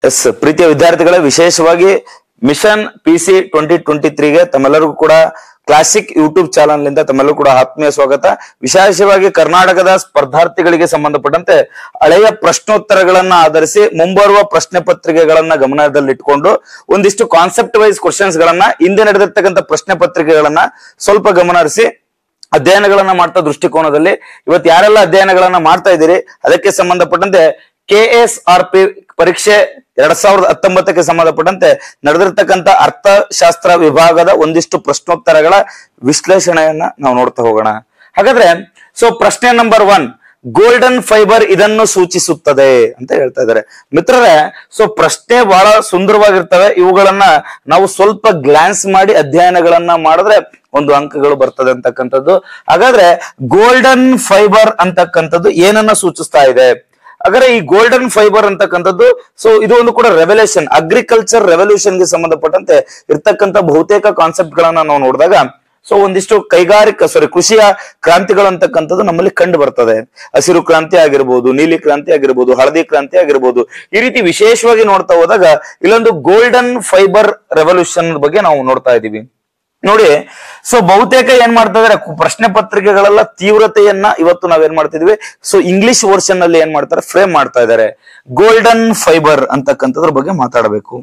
S ಪ್ರೀತಿಯ ವಿದ್ಯಾರ್ಥಿಗಳೇ ವಿಶೇಷವಾಗಿ mission P C twenty twenty ತ್ರೀಗೆ ತಮ್ಮೆಲ್ಲರಿಗೂ ಕೂಡ ಕ್ಲಾಸಿಕ್ ಯೂಟ್ಯೂಬ್ ಚಾನಲ್ ನಿಂದ ತಮ್ಮೆಲ್ಲರೂ ಕೂಡ ಆತ್ಮೀಯ ಸ್ವಾಗತ ವಿಶೇಷವಾಗಿ ಕರ್ನಾಟಕದ ಸ್ಪರ್ಧಾರ್ಥಿಗಳಿಗೆ ಸಂಬಂಧಪಟ್ಟಂತೆ ಹಳೆಯ ಪ್ರಶ್ನೋತ್ತರಗಳನ್ನ ಆಧರಿಸಿ ಮುಂಬರುವ ಪ್ರಶ್ನೆ ಪತ್ರಿಕೆಗಳನ್ನ ಗಮನದಲ್ಲಿಟ್ಕೊಂಡು ಒಂದಿಷ್ಟು ಕಾನ್ಸೆಪ್ಟ್ ವೈಸ್ ಕ್ವಶನ್ಸ್ ಗಳನ್ನ ಹಿಂದೆ ನಡೆದಿರ್ತಕ್ಕಂಥ ಪ್ರಶ್ನೆ ಪತ್ರಿಕೆಗಳನ್ನ ಸ್ವಲ್ಪ ಗಮನ ಹರಿಸಿ ಅಧ್ಯಯನಗಳನ್ನ ಮಾಡ್ತಾ ದೃಷ್ಟಿಕೋನದಲ್ಲಿ ಇವತ್ತು ಯಾರೆಲ್ಲ ಅಧ್ಯಯನಗಳನ್ನ ಮಾಡ್ತಾ ಇದ್ದೀರಿ ಅದಕ್ಕೆ ಸಂಬಂಧಪಟ್ಟಂತೆ ಕೆ ಎಸ್ ಆರ್ ಪಿ ಪರೀಕ್ಷೆ ಎರಡ್ ಸಾವಿರದ ಹತ್ತೊಂಬತ್ತಕ್ಕೆ ಸಂಬಂಧಪಟ್ಟಂತೆ ನಡೆದಿರ್ತಕ್ಕಂಥ ಅರ್ಥಶಾಸ್ತ್ರ ವಿಭಾಗದ ಒಂದಿಷ್ಟು ಪ್ರಶ್ನೋತ್ತರಗಳ ವಿಶ್ಲೇಷಣೆಯನ್ನ ನಾವು ನೋಡ್ತಾ ಹೋಗೋಣ ಹಾಗಾದ್ರೆ ಸೊ ಪ್ರಶ್ನೆ ನಂಬರ್ ಒನ್ ಗೋಲ್ಡನ್ ಫೈಬರ್ ಇದನ್ನು ಸೂಚಿಸುತ್ತದೆ ಅಂತ ಹೇಳ್ತಾ ಇದ್ದಾರೆ ಮಿತ್ರರೇ ಸೊ ಪ್ರಶ್ನೆ ಬಹಳ ಸುಂದರವಾಗಿರ್ತವೆ ಇವುಗಳನ್ನ ನಾವು ಸ್ವಲ್ಪ ಗ್ಲಾನ್ಸ್ ಮಾಡಿ ಅಧ್ಯಯನಗಳನ್ನ ಮಾಡಿದ್ರೆ ಒಂದು ಅಂಕಗಳು ಬರ್ತದೆ ಅಂತಕ್ಕಂಥದ್ದು ಹಾಗಾದ್ರೆ ಗೋಲ್ಡನ್ ಫೈಬರ್ ಅಂತಕ್ಕಂಥದ್ದು ಏನನ್ನ ಸೂಚಿಸ್ತಾ ಇದೆ ಹಾಗಾದ್ರೆ ಈ ಗೋಲ್ಡನ್ ಫೈಬರ್ ಅಂತಕ್ಕಂಥದ್ದು ಸೊ ಇದು ಒಂದು ಕೂಡ ರೆವಲ್ಯೂಷನ್ ಅಗ್ರಿಕಲ್ಚರ್ ರೆವಲ್ಯೂಷನ್ ಗೆ ಸಂಬಂಧಪಟ್ಟಂತೆ ಇರ್ತಕ್ಕಂಥ ಬಹುತೇಕ ಕಾನ್ಸೆಪ್ಟ್ ಗಳನ್ನ ನಾವು ನೋಡಿದಾಗ ಸೊ ಒಂದಿಷ್ಟು ಕೈಗಾರಿಕಾ ಸಾರಿ ಕೃಷಿಯ ಕ್ರಾಂತಿಗಳು ಅಂತಕ್ಕಂಥದ್ದು ನಮ್ಮಲ್ಲಿ ಕಂಡು ಬರ್ತದೆ ಹಸಿರು ಕ್ರಾಂತಿ ಆಗಿರ್ಬೋದು ನೀಲಿ ಕ್ರಾಂತಿ ಆಗಿರ್ಬೋದು ಹಳದಿ ಕ್ರಾಂತಿ ಆಗಿರ್ಬೋದು ಈ ರೀತಿ ವಿಶೇಷವಾಗಿ ನೋಡ್ತಾ ಹೋದಾಗ ಇಲ್ಲೊಂದು ಗೋಲ್ಡನ್ ಫೈಬರ್ ರೆವಲ್ಯೂಷನ್ ಬಗ್ಗೆ ನಾವು ನೋಡ್ತಾ ಇದೀವಿ ನೋಡಿ ಸೊ ಬಹುತೇಕ ಏನ್ ಮಾಡ್ತಾ ಇದಾರೆ ಕು- ಪ್ರಶ್ನೆ ಪತ್ರಿಕೆಗಳೆಲ್ಲ ತೀವ್ರತೆಯನ್ನ ಇವತ್ತು ನಾವೇನ್ ಮಾಡ್ತಿದ್ವಿ ಸೊ ಇಂಗ್ಲಿಷ್ ವರ್ಷನ್ ನಲ್ಲಿ ಏನ್ ಮಾಡ್ತಾರೆ ಫ್ರೇಮ್ ಮಾಡ್ತಾ ಇದಾರೆ ಗೋಲ್ಡನ್ ಫೈಬರ್ ಅಂತಕ್ಕಂಥದ್ರ ಬಗ್ಗೆ ಮಾತಾಡಬೇಕು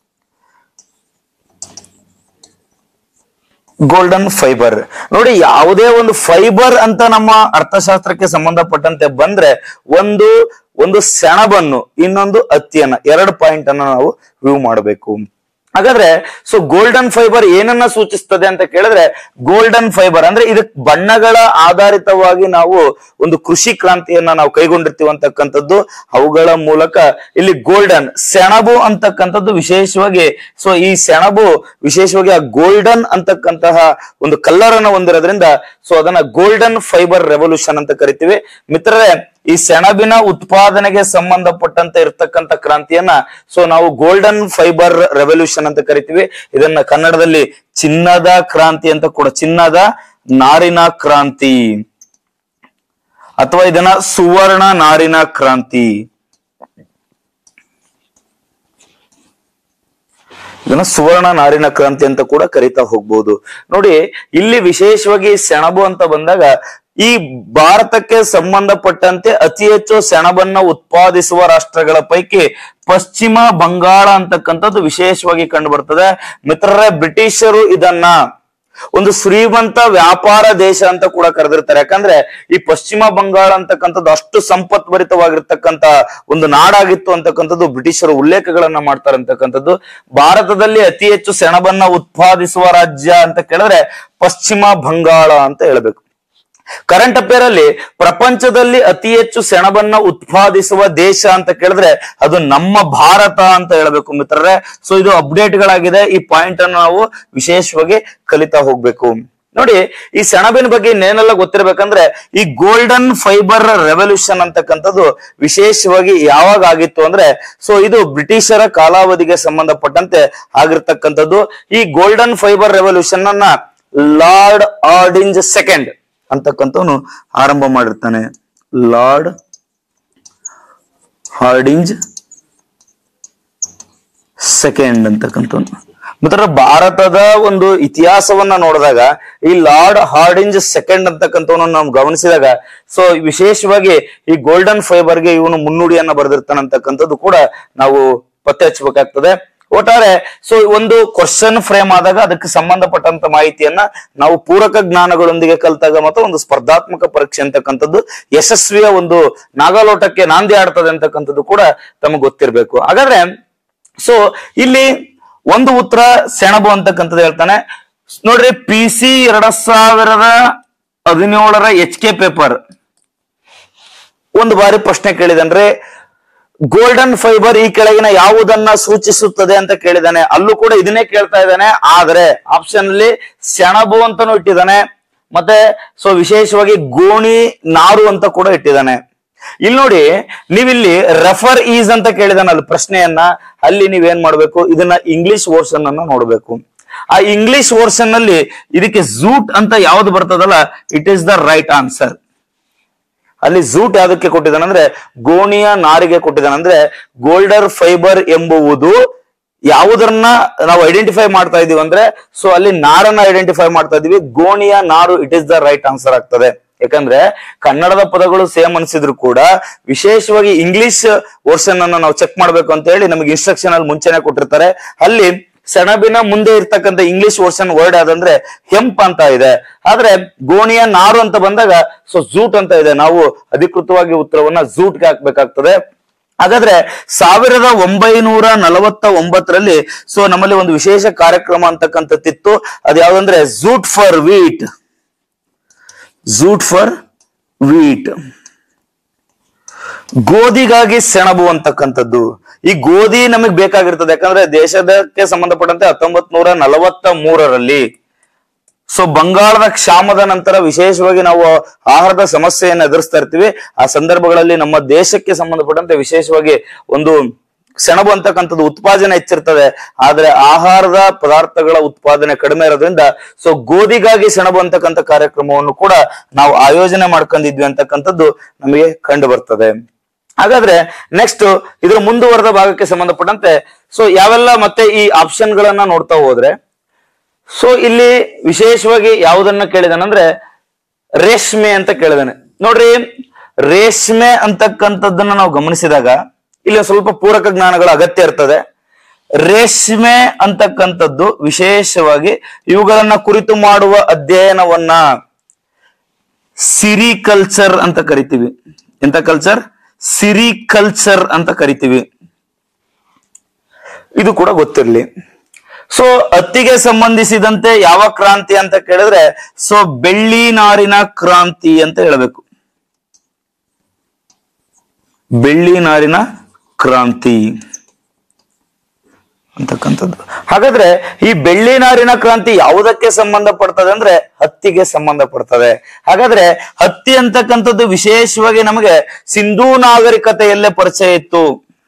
ಗೋಲ್ಡನ್ ಫೈಬರ್ ನೋಡಿ ಯಾವುದೇ ಒಂದು ಫೈಬರ್ ಅಂತ ನಮ್ಮ ಅರ್ಥಶಾಸ್ತ್ರಕ್ಕೆ ಸಂಬಂಧಪಟ್ಟಂತೆ ಬಂದ್ರೆ ಒಂದು ಒಂದು ಸೆಣಬನ್ನು ಇನ್ನೊಂದು ಹತ್ತಿಯನ್ನ ಎರಡು ಪಾಯಿಂಟ್ ಅನ್ನ ನಾವು ವ್ಯೂ ಮಾಡಬೇಕು ಹಾಗಾದ್ರೆ ಸೊ ಗೋಲ್ಡನ್ ಫೈಬರ್ ಏನನ್ನ ಸೂಚಿಸ್ತದೆ ಅಂತ ಕೇಳಿದ್ರೆ ಗೋಲ್ಡನ್ ಫೈಬರ್ ಅಂದ್ರೆ ಇದಕ್ ಬಣ್ಣಗಳ ಆಧಾರಿತವಾಗಿ ನಾವು ಒಂದು ಕೃಷಿ ಕ್ರಾಂತಿಯನ್ನ ನಾವು ಕೈಗೊಂಡಿರ್ತೀವಿ ಅಂತಕ್ಕಂಥದ್ದು ಅವುಗಳ ಮೂಲಕ ಇಲ್ಲಿ ಗೋಲ್ಡನ್ ಸೆಣಬು ಅಂತಕ್ಕಂಥದ್ದು ವಿಶೇಷವಾಗಿ ಸೊ ಈ ಸೆಣಬು ವಿಶೇಷವಾಗಿ ಆ ಗೋಲ್ಡನ್ ಅಂತಕ್ಕಂತಹ ಒಂದು ಕಲ್ಲರ್ ಅನ್ನ ಹೊಂದಿರೋದ್ರಿಂದ ಸೊ ಅದನ್ನ ಗೋಲ್ಡನ್ ಫೈಬರ್ ರೆವಲ್ಯೂಷನ್ ಅಂತ ಕರಿತೀವಿ ಮಿತ್ರರೇ ಈ ಸೆಣಬಿನ ಉತ್ಪಾದನೆಗೆ ಸಂಬಂಧಪಟ್ಟಂತೆ ಇರ್ತಕ್ಕಂಥ ಕ್ರಾಂತಿಯನ್ನ ಸೊ ನಾವು ಗೋಲ್ಡನ್ ಫೈಬರ್ ರೆವಲ್ಯೂಷನ್ ಅಂತ ಕರಿತೀವಿ ಇದನ್ನ ಕನ್ನಡದಲ್ಲಿ ಚಿನ್ನದ ಕ್ರಾಂತಿ ಅಂತ ಕೂಡ ಚಿನ್ನದ ನಾರಿನ ಕ್ರಾಂತಿ ಅಥವಾ ಇದನ್ನ ಸುವರ್ಣ ನಾರಿನ ಕ್ರಾಂತಿ ಇದನ್ನ ಸುವರ್ಣ ನಾರಿನ ಕ್ರಾಂತಿ ಅಂತ ಕೂಡ ಕರಿತಾ ಹೋಗ್ಬೋದು ನೋಡಿ ಇಲ್ಲಿ ವಿಶೇಷವಾಗಿ ಸೆಣಬು ಅಂತ ಬಂದಾಗ ಈ ಭಾರತಕ್ಕೆ ಸಂಬಂಧಪಟ್ಟಂತೆ ಅತಿ ಹೆಚ್ಚು ಸೆಣಬನ್ನ ಉತ್ಪಾದಿಸುವ ರಾಷ್ಟ್ರಗಳ ಪೈಕಿ ಪಶ್ಚಿಮ ಬಂಗಾಳ ಅಂತಕ್ಕಂಥದ್ದು ವಿಶೇಷವಾಗಿ ಕಂಡು ಬರ್ತದೆ ಮಿತ್ರರೇ ಬ್ರಿಟಿಷರು ಇದನ್ನ ಒಂದು ಶ್ರೀಮಂತ ವ್ಯಾಪಾರ ದೇಶ ಅಂತ ಕೂಡ ಕರೆದಿರ್ತಾರೆ ಯಾಕಂದ್ರೆ ಈ ಪಶ್ಚಿಮ ಬಂಗಾಳ ಅಂತಕ್ಕಂಥದ್ದು ಅಷ್ಟು ಸಂಪತ್ಭರಿತವಾಗಿರ್ತಕ್ಕಂಥ ಒಂದು ನಾಡಾಗಿತ್ತು ಅಂತಕ್ಕಂಥದ್ದು ಬ್ರಿಟಿಷರು ಉಲ್ಲೇಖಗಳನ್ನ ಮಾಡ್ತಾರೆ ಅಂತಕ್ಕಂಥದ್ದು ಭಾರತದಲ್ಲಿ ಅತಿ ಹೆಚ್ಚು ಸೆಣಬನ್ನ ಉತ್ಪಾದಿಸುವ ರಾಜ್ಯ ಅಂತ ಕೇಳಿದ್ರೆ ಪಶ್ಚಿಮ ಬಂಗಾಳ ಅಂತ ಹೇಳ್ಬೇಕು ಕರೆಂಟ್ ಅಫೇರ್ ಅಲ್ಲಿ ಪ್ರಪಂಚದಲ್ಲಿ ಅತಿ ಹೆಚ್ಚು ಸೆಣಬನ್ನ ಉತ್ಪಾದಿಸುವ ದೇಶ ಅಂತ ಕೇಳಿದ್ರೆ ಅದು ನಮ್ಮ ಭಾರತ ಅಂತ ಹೇಳ್ಬೇಕು ಮಿತ್ರರೇ ಸೊ ಇದು ಅಪ್ಡೇಟ್ ಗಳಾಗಿದೆ ಈ ಪಾಯಿಂಟ್ ಅನ್ನು ನಾವು ವಿಶೇಷವಾಗಿ ಕಲಿತಾ ಹೋಗ್ಬೇಕು ನೋಡಿ ಈ ಸೆಣಬಿನ ಬಗ್ಗೆ ಇನ್ನೇನೆಲ್ಲ ಗೊತ್ತಿರ್ಬೇಕಂದ್ರೆ ಈ ಗೋಲ್ಡನ್ ಫೈಬರ್ ರೆವಲ್ಯೂಷನ್ ಅಂತಕ್ಕಂಥದ್ದು ವಿಶೇಷವಾಗಿ ಯಾವಾಗ ಆಗಿತ್ತು ಅಂದ್ರೆ ಸೊ ಇದು ಬ್ರಿಟಿಷರ ಕಾಲಾವಧಿಗೆ ಸಂಬಂಧಪಟ್ಟಂತೆ ಆಗಿರ್ತಕ್ಕಂಥದ್ದು ಈ ಗೋಲ್ಡನ್ ಫೈಬರ್ ರೆವಲ್ಯೂಷನ್ ಅನ್ನ ಲಾರ್ಡ್ ಆರ್ಡಿಂಜ್ ಸೆಕೆಂಡ್ ಅಂತಕ್ಕಂಥವನು ಆರಂಭ ಮಾಡಿರ್ತಾನೆ ಲಾರ್ಡ್ ಹಾರ್ಡಿಂಜ್ ಸೆಕೆಂಡ್ ಅಂತಕ್ಕಂಥವ್ನು ಮಿತ್ರ ಭಾರತದ ಒಂದು ಇತಿಹಾಸವನ್ನ ನೋಡಿದಾಗ ಈ ಲಾರ್ಡ್ ಹಾರ್ಡಿಂಜ್ ಸೆಕೆಂಡ್ ಅಂತಕ್ಕಂಥವನ್ನ ನಾವು ಗಮನಿಸಿದಾಗ ಸೊ ವಿಶೇಷವಾಗಿ ಈ ಗೋಲ್ಡನ್ ಫೈಬರ್ಗೆ ಇವನು ಮುನ್ನುಡಿಯನ್ನ ಬರೆದಿರ್ತಾನೆ ಅಂತಕ್ಕಂಥದ್ದು ಕೂಡ ನಾವು ಪತ್ತೆ ಹಚ್ಚಬೇಕಾಗ್ತದೆ ಒಟ್ಟಾರೆ ಸೊ ಒಂದು ಕ್ವಶನ್ ಫ್ರೇಮ್ ಆದಾಗ ಅದಕ್ಕೆ ಸಂಬಂಧಪಟ್ಟಂತ ಮಾಹಿತಿಯನ್ನ ನಾವು ಪೂರಕ ಜ್ಞಾನಗಳೊಂದಿಗೆ ಕಲಿತಾಗ ಮತ್ತು ಒಂದು ಸ್ಪರ್ಧಾತ್ಮಕ ಪರೀಕ್ಷೆ ಅಂತಕ್ಕಂಥದ್ದು ಯಶಸ್ವಿಯ ಒಂದು ನಾಗಾಲೋಟಕ್ಕೆ ನಾಂದಿ ಆಡ್ತದೆ ಅಂತಕ್ಕಂಥದ್ದು ಕೂಡ ತಮಗೆ ಗೊತ್ತಿರ್ಬೇಕು ಹಾಗಾದ್ರೆ ಸೊ ಇಲ್ಲಿ ಒಂದು ಉತ್ತರ ಸೆಣಬು ಅಂತಕ್ಕಂಥದ್ದು ಹೇಳ್ತಾನೆ ನೋಡ್ರಿ ಪಿ ಸಿ ಎರಡ್ ಸಾವಿರದ ಹದಿನೇಳರ ಎಚ್ ಕೆ ಪೇಪರ್ ಒಂದು ಬಾರಿ ಪ್ರಶ್ನೆ ಕೇಳಿದನ್ರಿ ಗೋಲ್ಡನ್ ಫೈಬರ್ ಈ ಕೆಳಗಿನ ಯಾವುದನ್ನ ಸೂಚಿಸುತ್ತದೆ ಅಂತ ಕೇಳಿದಾನೆ ಅಲ್ಲೂ ಕೂಡ ಇದನ್ನೇ ಕೇಳ್ತಾ ಇದ್ದಾನೆ ಆದ್ರೆ ಆಪ್ಷನ್ ಅಲ್ಲಿ ಸೆಣಬು ಅಂತಾನು ಇಟ್ಟಿದ್ದಾನೆ ಮತ್ತೆ ಸೊ ವಿಶೇಷವಾಗಿ ಗೋಣಿ ನಾರು ಅಂತ ಕೂಡ ಇಟ್ಟಿದ್ದಾನೆ ಇಲ್ಲಿ ನೋಡಿ ನೀವಿಲ್ಲಿ ರೆಫರ್ ಈಸ್ ಅಂತ ಕೇಳಿದಾನೆ ಅಲ್ಲಿ ಪ್ರಶ್ನೆಯನ್ನ ಅಲ್ಲಿ ನೀವೇನ್ ಮಾಡ್ಬೇಕು ಇದನ್ನ ಇಂಗ್ಲಿಷ್ ವರ್ಷನ್ ಅನ್ನ ನೋಡ್ಬೇಕು ಆ ಇಂಗ್ಲಿಷ್ ವರ್ಷನ್ ನಲ್ಲಿ ಇದಕ್ಕೆ ಝೂಟ್ ಅಂತ ಯಾವ್ದು ಬರ್ತದಲ್ಲ it is the right answer ಅಲ್ಲಿ ಝೂಟ್ ಯಾವ್ದಕ್ಕೆ ಕೊಟ್ಟಿದ್ದಾನೆ ಅಂದ್ರೆ ಗೋಣಿಯ ನಾರಿಗೆ ಕೊಟ್ಟಿದ್ದಾನೆ ಅಂದ್ರೆ ಗೋಲ್ಡರ್ ಫೈಬರ್ ಎಂಬುವುದು ಯಾವುದನ್ನ ನಾವು ಐಡೆಂಟಿಫೈ ಮಾಡ್ತಾ ಇದೀವಿ ಅಂದ್ರೆ ಸೊ ಅಲ್ಲಿ ನಾರನ್ನ ಐಡೆಂಟಿಫೈ ಮಾಡ್ತಾ ಇದೀವಿ ಗೋಣಿಯ ನಾರು it is the right answer ಆಗ್ತದೆ ಯಾಕಂದ್ರೆ ಕನ್ನಡದ ಪದಗಳು ಸೇಮ್ ಅನ್ಸಿದ್ರು ಕೂಡ ವಿಶೇಷವಾಗಿ ಇಂಗ್ಲಿಷ್ ವರ್ಷನ್ ಅನ್ನ ನಾವು ಚೆಕ್ ಮಾಡ್ಬೇಕು ಅಂತ ಹೇಳಿ ನಮಗೆ ಇನ್ಸ್ಟ್ರಕ್ಷನ್ ಅಲ್ಲಿ ಮುಂಚೆನೆ ಕೊಟ್ಟಿರ್ತಾರೆ ಅಲ್ಲಿ ಸೆಣಬಿನ ಮುಂದೆ ಇರ್ತಕ್ಕಂಥ ಇಂಗ್ಲಿಷ್ ವರ್ಷನ್ ವರ್ಡ್ ಯಾವ್ದಂದ್ರೆ ಹೆಂಪ್ ಅಂತ ಇದೆ ಆದ್ರೆ ಗೋಣಿಯ ನಾರು ಅಂತ ಬಂದಾಗ ಸೊ ಝೂಟ್ ಅಂತ ಇದೆ ನಾವು ಅಧಿಕೃತವಾಗಿ ಉತ್ತರವನ್ನ ಝೂಟ್ಗೆ ಹಾಕ್ಬೇಕಾಗ್ತದೆ ಹಾಗಾದ್ರೆ ಸಾವಿರದ ಒಂಬೈನೂರ ನಲವತ್ತ ಒಂಬತ್ತರಲ್ಲಿ ಸೊ ನಮ್ಮಲ್ಲಿ ಒಂದು ವಿಶೇಷ ಕಾರ್ಯಕ್ರಮ ಅಂತಕ್ಕಂಥದ್ದಿತ್ತು ಅದು ಯಾವ್ದಂದ್ರೆ jute for wheat jute for wheat ಗೋಧಿಗಾಗಿ ಸೆಣಬು ಅಂತಕ್ಕಂಥದ್ದು ಈ ಗೋಧಿ ನಮಗೆ ಬೇಕಾಗಿರ್ತದೆ ಯಾಕಂದ್ರೆ ದೇಶದಕ್ಕೆ ಸಂಬಂಧಪಟ್ಟಂತೆ ಹತ್ತೊಂಬತ್ ನೂರ ನಲವತ್ತ ಮೂರರಲ್ಲಿ ಸೊ ಬಂಗಾಳದ ಕ್ಷಾಮದ ನಂತರ ವಿಶೇಷವಾಗಿ ನಾವು ಆಹಾರದ ಸಮಸ್ಯೆಯನ್ನು ಎದುರಿಸ್ತಾ ಇರ್ತೀವಿ ಆ ಸಂದರ್ಭಗಳಲ್ಲಿ ನಮ್ಮ ದೇಶಕ್ಕೆ ಸಂಬಂಧಪಟ್ಟಂತೆ ವಿಶೇಷವಾಗಿ ಒಂದು ಸೆಣಬು ಅಂತಕ್ಕಂಥದ್ದು ಉತ್ಪಾದನೆ ಹೆಚ್ಚಿರ್ತದೆ ಆದ್ರೆ ಆಹಾರದ ಪದಾರ್ಥಗಳ ಉತ್ಪಾದನೆ ಕಡಿಮೆ ಇರೋದ್ರಿಂದ ಸೊ ಗೋಧಿಗಾಗಿ ಸೆಣಬು ಅಂತಕ್ಕಂಥ ಕಾರ್ಯಕ್ರಮವನ್ನು ಕೂಡ ನಾವು ಆಯೋಜನೆ ಮಾಡ್ಕೊಂಡಿದ್ವಿ ಅಂತಕ್ಕಂಥದ್ದು ನಮಗೆ ಕಂಡು ಬರ್ತದೆ ಹಾಗಾದ್ರೆ ನೆಕ್ಸ್ಟ್ ಇದ್ರ ಮುಂದುವರೆದ ಭಾಗಕ್ಕೆ ಸಂಬಂಧಪಟ್ಟಂತೆ ಸೊ ಯಾವೆಲ್ಲ ಮತ್ತೆ ಈ ಆಪ್ಷನ್ ಗಳನ್ನ ನೋಡ್ತಾ ಹೋದ್ರೆ ಸೊ ಇಲ್ಲಿ ವಿಶೇಷವಾಗಿ ಯಾವುದನ್ನ ಕೇಳಿದಾನಂದ್ರೆ ರೇಷ್ಮೆ ಅಂತ ಕೇಳಿದಾನೆ ನೋಡ್ರಿ ರೇಷ್ಮೆ ಅಂತಕ್ಕಂಥದ್ದನ್ನ ನಾವು ಗಮನಿಸಿದಾಗ ಇಲ್ಲಿ ಒಂದ್ ಸ್ವಲ್ಪ ಪೂರಕ ಜ್ಞಾನಗಳ ಅಗತ್ಯ ಇರ್ತದೆ ರೇಷ್ಮೆ ಅಂತಕ್ಕಂಥದ್ದು ವಿಶೇಷವಾಗಿ ಇವುಗಳನ್ನ ಕುರಿತು ಮಾಡುವ ಅಧ್ಯಯನವನ್ನ ಸಿರಿಕಲ್ಚರ್ ಅಂತ ಕರಿತೀವಿ ಎಂತ ಕಲ್ಚರ್ ಸಿರಿಕಲ್ಚರ್ ಅಂತ ಕರಿತೀವಿ ಇದು ಕೂಡ ಗೊತ್ತಿರ್ಲಿ ಸೊ ಹತ್ತಿಗೆ ಸಂಬಂಧಿಸಿದಂತೆ ಯಾವ ಕ್ರಾಂತಿ ಅಂತ ಕೇಳಿದ್ರೆ ಸೊ ಬೆಳ್ಳಿ ನಾರಿನ ಕ್ರಾಂತಿ ಅಂತ ಹೇಳಬೇಕು ಬೆಳ್ಳಿ ನಾರಿನ ಕ್ರಾಂತಿ ಅಂತಕ್ಕಂಥದ್ದು ಹಾಗಾದ್ರೆ ಈ ಬೆಳ್ಳಿ ನಾರಿನ ಕ್ರಾಂತಿ ಯಾವುದಕ್ಕೆ ಸಂಬಂಧಪಡ್ತದೆ ಅಂದ್ರೆ ಹತ್ತಿಗೆ ಸಂಬಂಧಪಡ್ತದೆ ಹಾಗಾದ್ರೆ ಹತ್ತಿ ಅಂತಕ್ಕಂಥದ್ದು ವಿಶೇಷವಾಗಿ ನಮಗೆ ಸಿಂಧೂ ನಾಗರಿಕತೆಯಲ್ಲೇ ಪರಿಚಯ ಇತ್ತು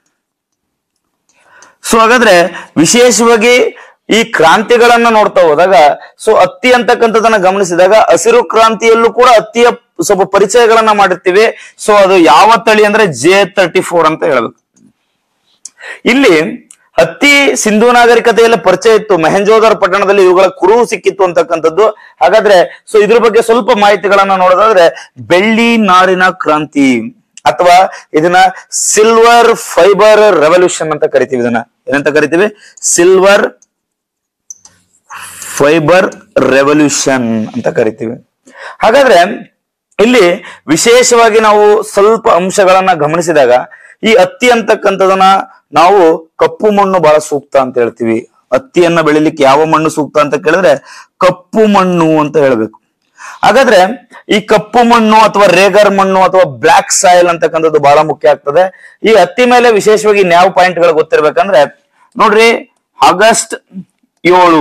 ಸೊ ಹಾಗಾದ್ರೆ ವಿಶೇಷವಾಗಿ ಈ ಕ್ರಾಂತಿಗಳನ್ನ ನೋಡ್ತಾ ಹೋದಾಗ ಸೊ ಹತ್ತಿ ಅಂತಕ್ಕಂಥದ್ದನ್ನ ಗಮನಿಸಿದಾಗ ಹಸಿರು ಕ್ರಾಂತಿಯಲ್ಲೂ ಕೂಡ ಹತ್ತಿಯ ಸ್ವಲ್ಪ ಪರಿಚಯಗಳನ್ನ ಮಾಡಿರ್ತೀವಿ ಸೊ ಅದು ಯಾವ ತಳಿ ಅಂದ್ರೆ ಜೆ ತರ್ಟಿ ಫೋರ್ ಅಂತ ಹೇಳ್ಬೇಕು ಇಲ್ಲಿ ಹತ್ತಿ ಸಿಂಧು ನಾಗರಿಕತೆಯಲ್ಲಿ ಪರಿಚಯ ಇತ್ತು ಮೆಹಂಜೋದರ್ ಪಟ್ಟಣದಲ್ಲಿ ಇವುಗಳ ಕುರು ಸಿಕ್ಕಿತ್ತು ಅಂತಕ್ಕಂಥದ್ದು ಹಾಗಾದ್ರೆ ಸೊ ಇದ್ರ ಬಗ್ಗೆ ಸ್ವಲ್ಪ ಮಾಹಿತಿಗಳನ್ನ ನೋಡೋದಾದ್ರೆ ಬೆಳ್ಳಿ ನಾರಿನ ಕ್ರಾಂತಿ ಅಥವಾ ಇದನ್ನ ಸಿಲ್ವರ್ ಫೈಬರ್ ರೆವಲ್ಯೂಷನ್ ಅಂತ ಕರಿತೀವಿ ಇದನ್ನ ಏನಂತ ಕರಿತೀವಿ ಸಿಲ್ವರ್ ಫೈಬರ್ ರೆವಲ್ಯೂಷನ್ ಅಂತ ಕರಿತೀವಿ ಹಾಗಾದ್ರೆ ಇಲ್ಲಿ ವಿಶೇಷವಾಗಿ ನಾವು ಸ್ವಲ್ಪ ಅಂಶಗಳನ್ನ ಗಮನಿಸಿದಾಗ ಈ ಹತ್ತಿ ಅಂತಕ್ಕಂಥದನ್ನ ನಾವು ಕಪ್ಪು ಮಣ್ಣು ಬಹಳ ಸೂಕ್ತ ಅಂತ ಹೇಳ್ತೀವಿ ಹತ್ತಿಯನ್ನ ಬೆಳಿಲಿಕ್ಕೆ ಯಾವ ಮಣ್ಣು ಸೂಕ್ತ ಅಂತ ಕೇಳಿದ್ರೆ ಕಪ್ಪು ಮಣ್ಣು ಅಂತ ಹೇಳ್ಬೇಕು ಹಾಗಾದ್ರೆ ಈ ಕಪ್ಪು ಮಣ್ಣು ಅಥವಾ ರೇಗರ್ ಮಣ್ಣು ಅಥವಾ ಬ್ಲಾಕ್ ಸಾಯಿಲ್ ಅಂತಕ್ಕಂಥದ್ದು ಬಹಳ ಮುಖ್ಯ ಆಗ್ತದೆ ಈ ಹತ್ತಿ ಮೇಲೆ ವಿಶೇಷವಾಗಿ ಯಾವ ಪಾಯಿಂಟ್ ಗಳು ಗೊತ್ತಿರ್ಬೇಕಂದ್ರೆ ನೋಡ್ರಿ ಆಗಸ್ಟ್ ಏಳು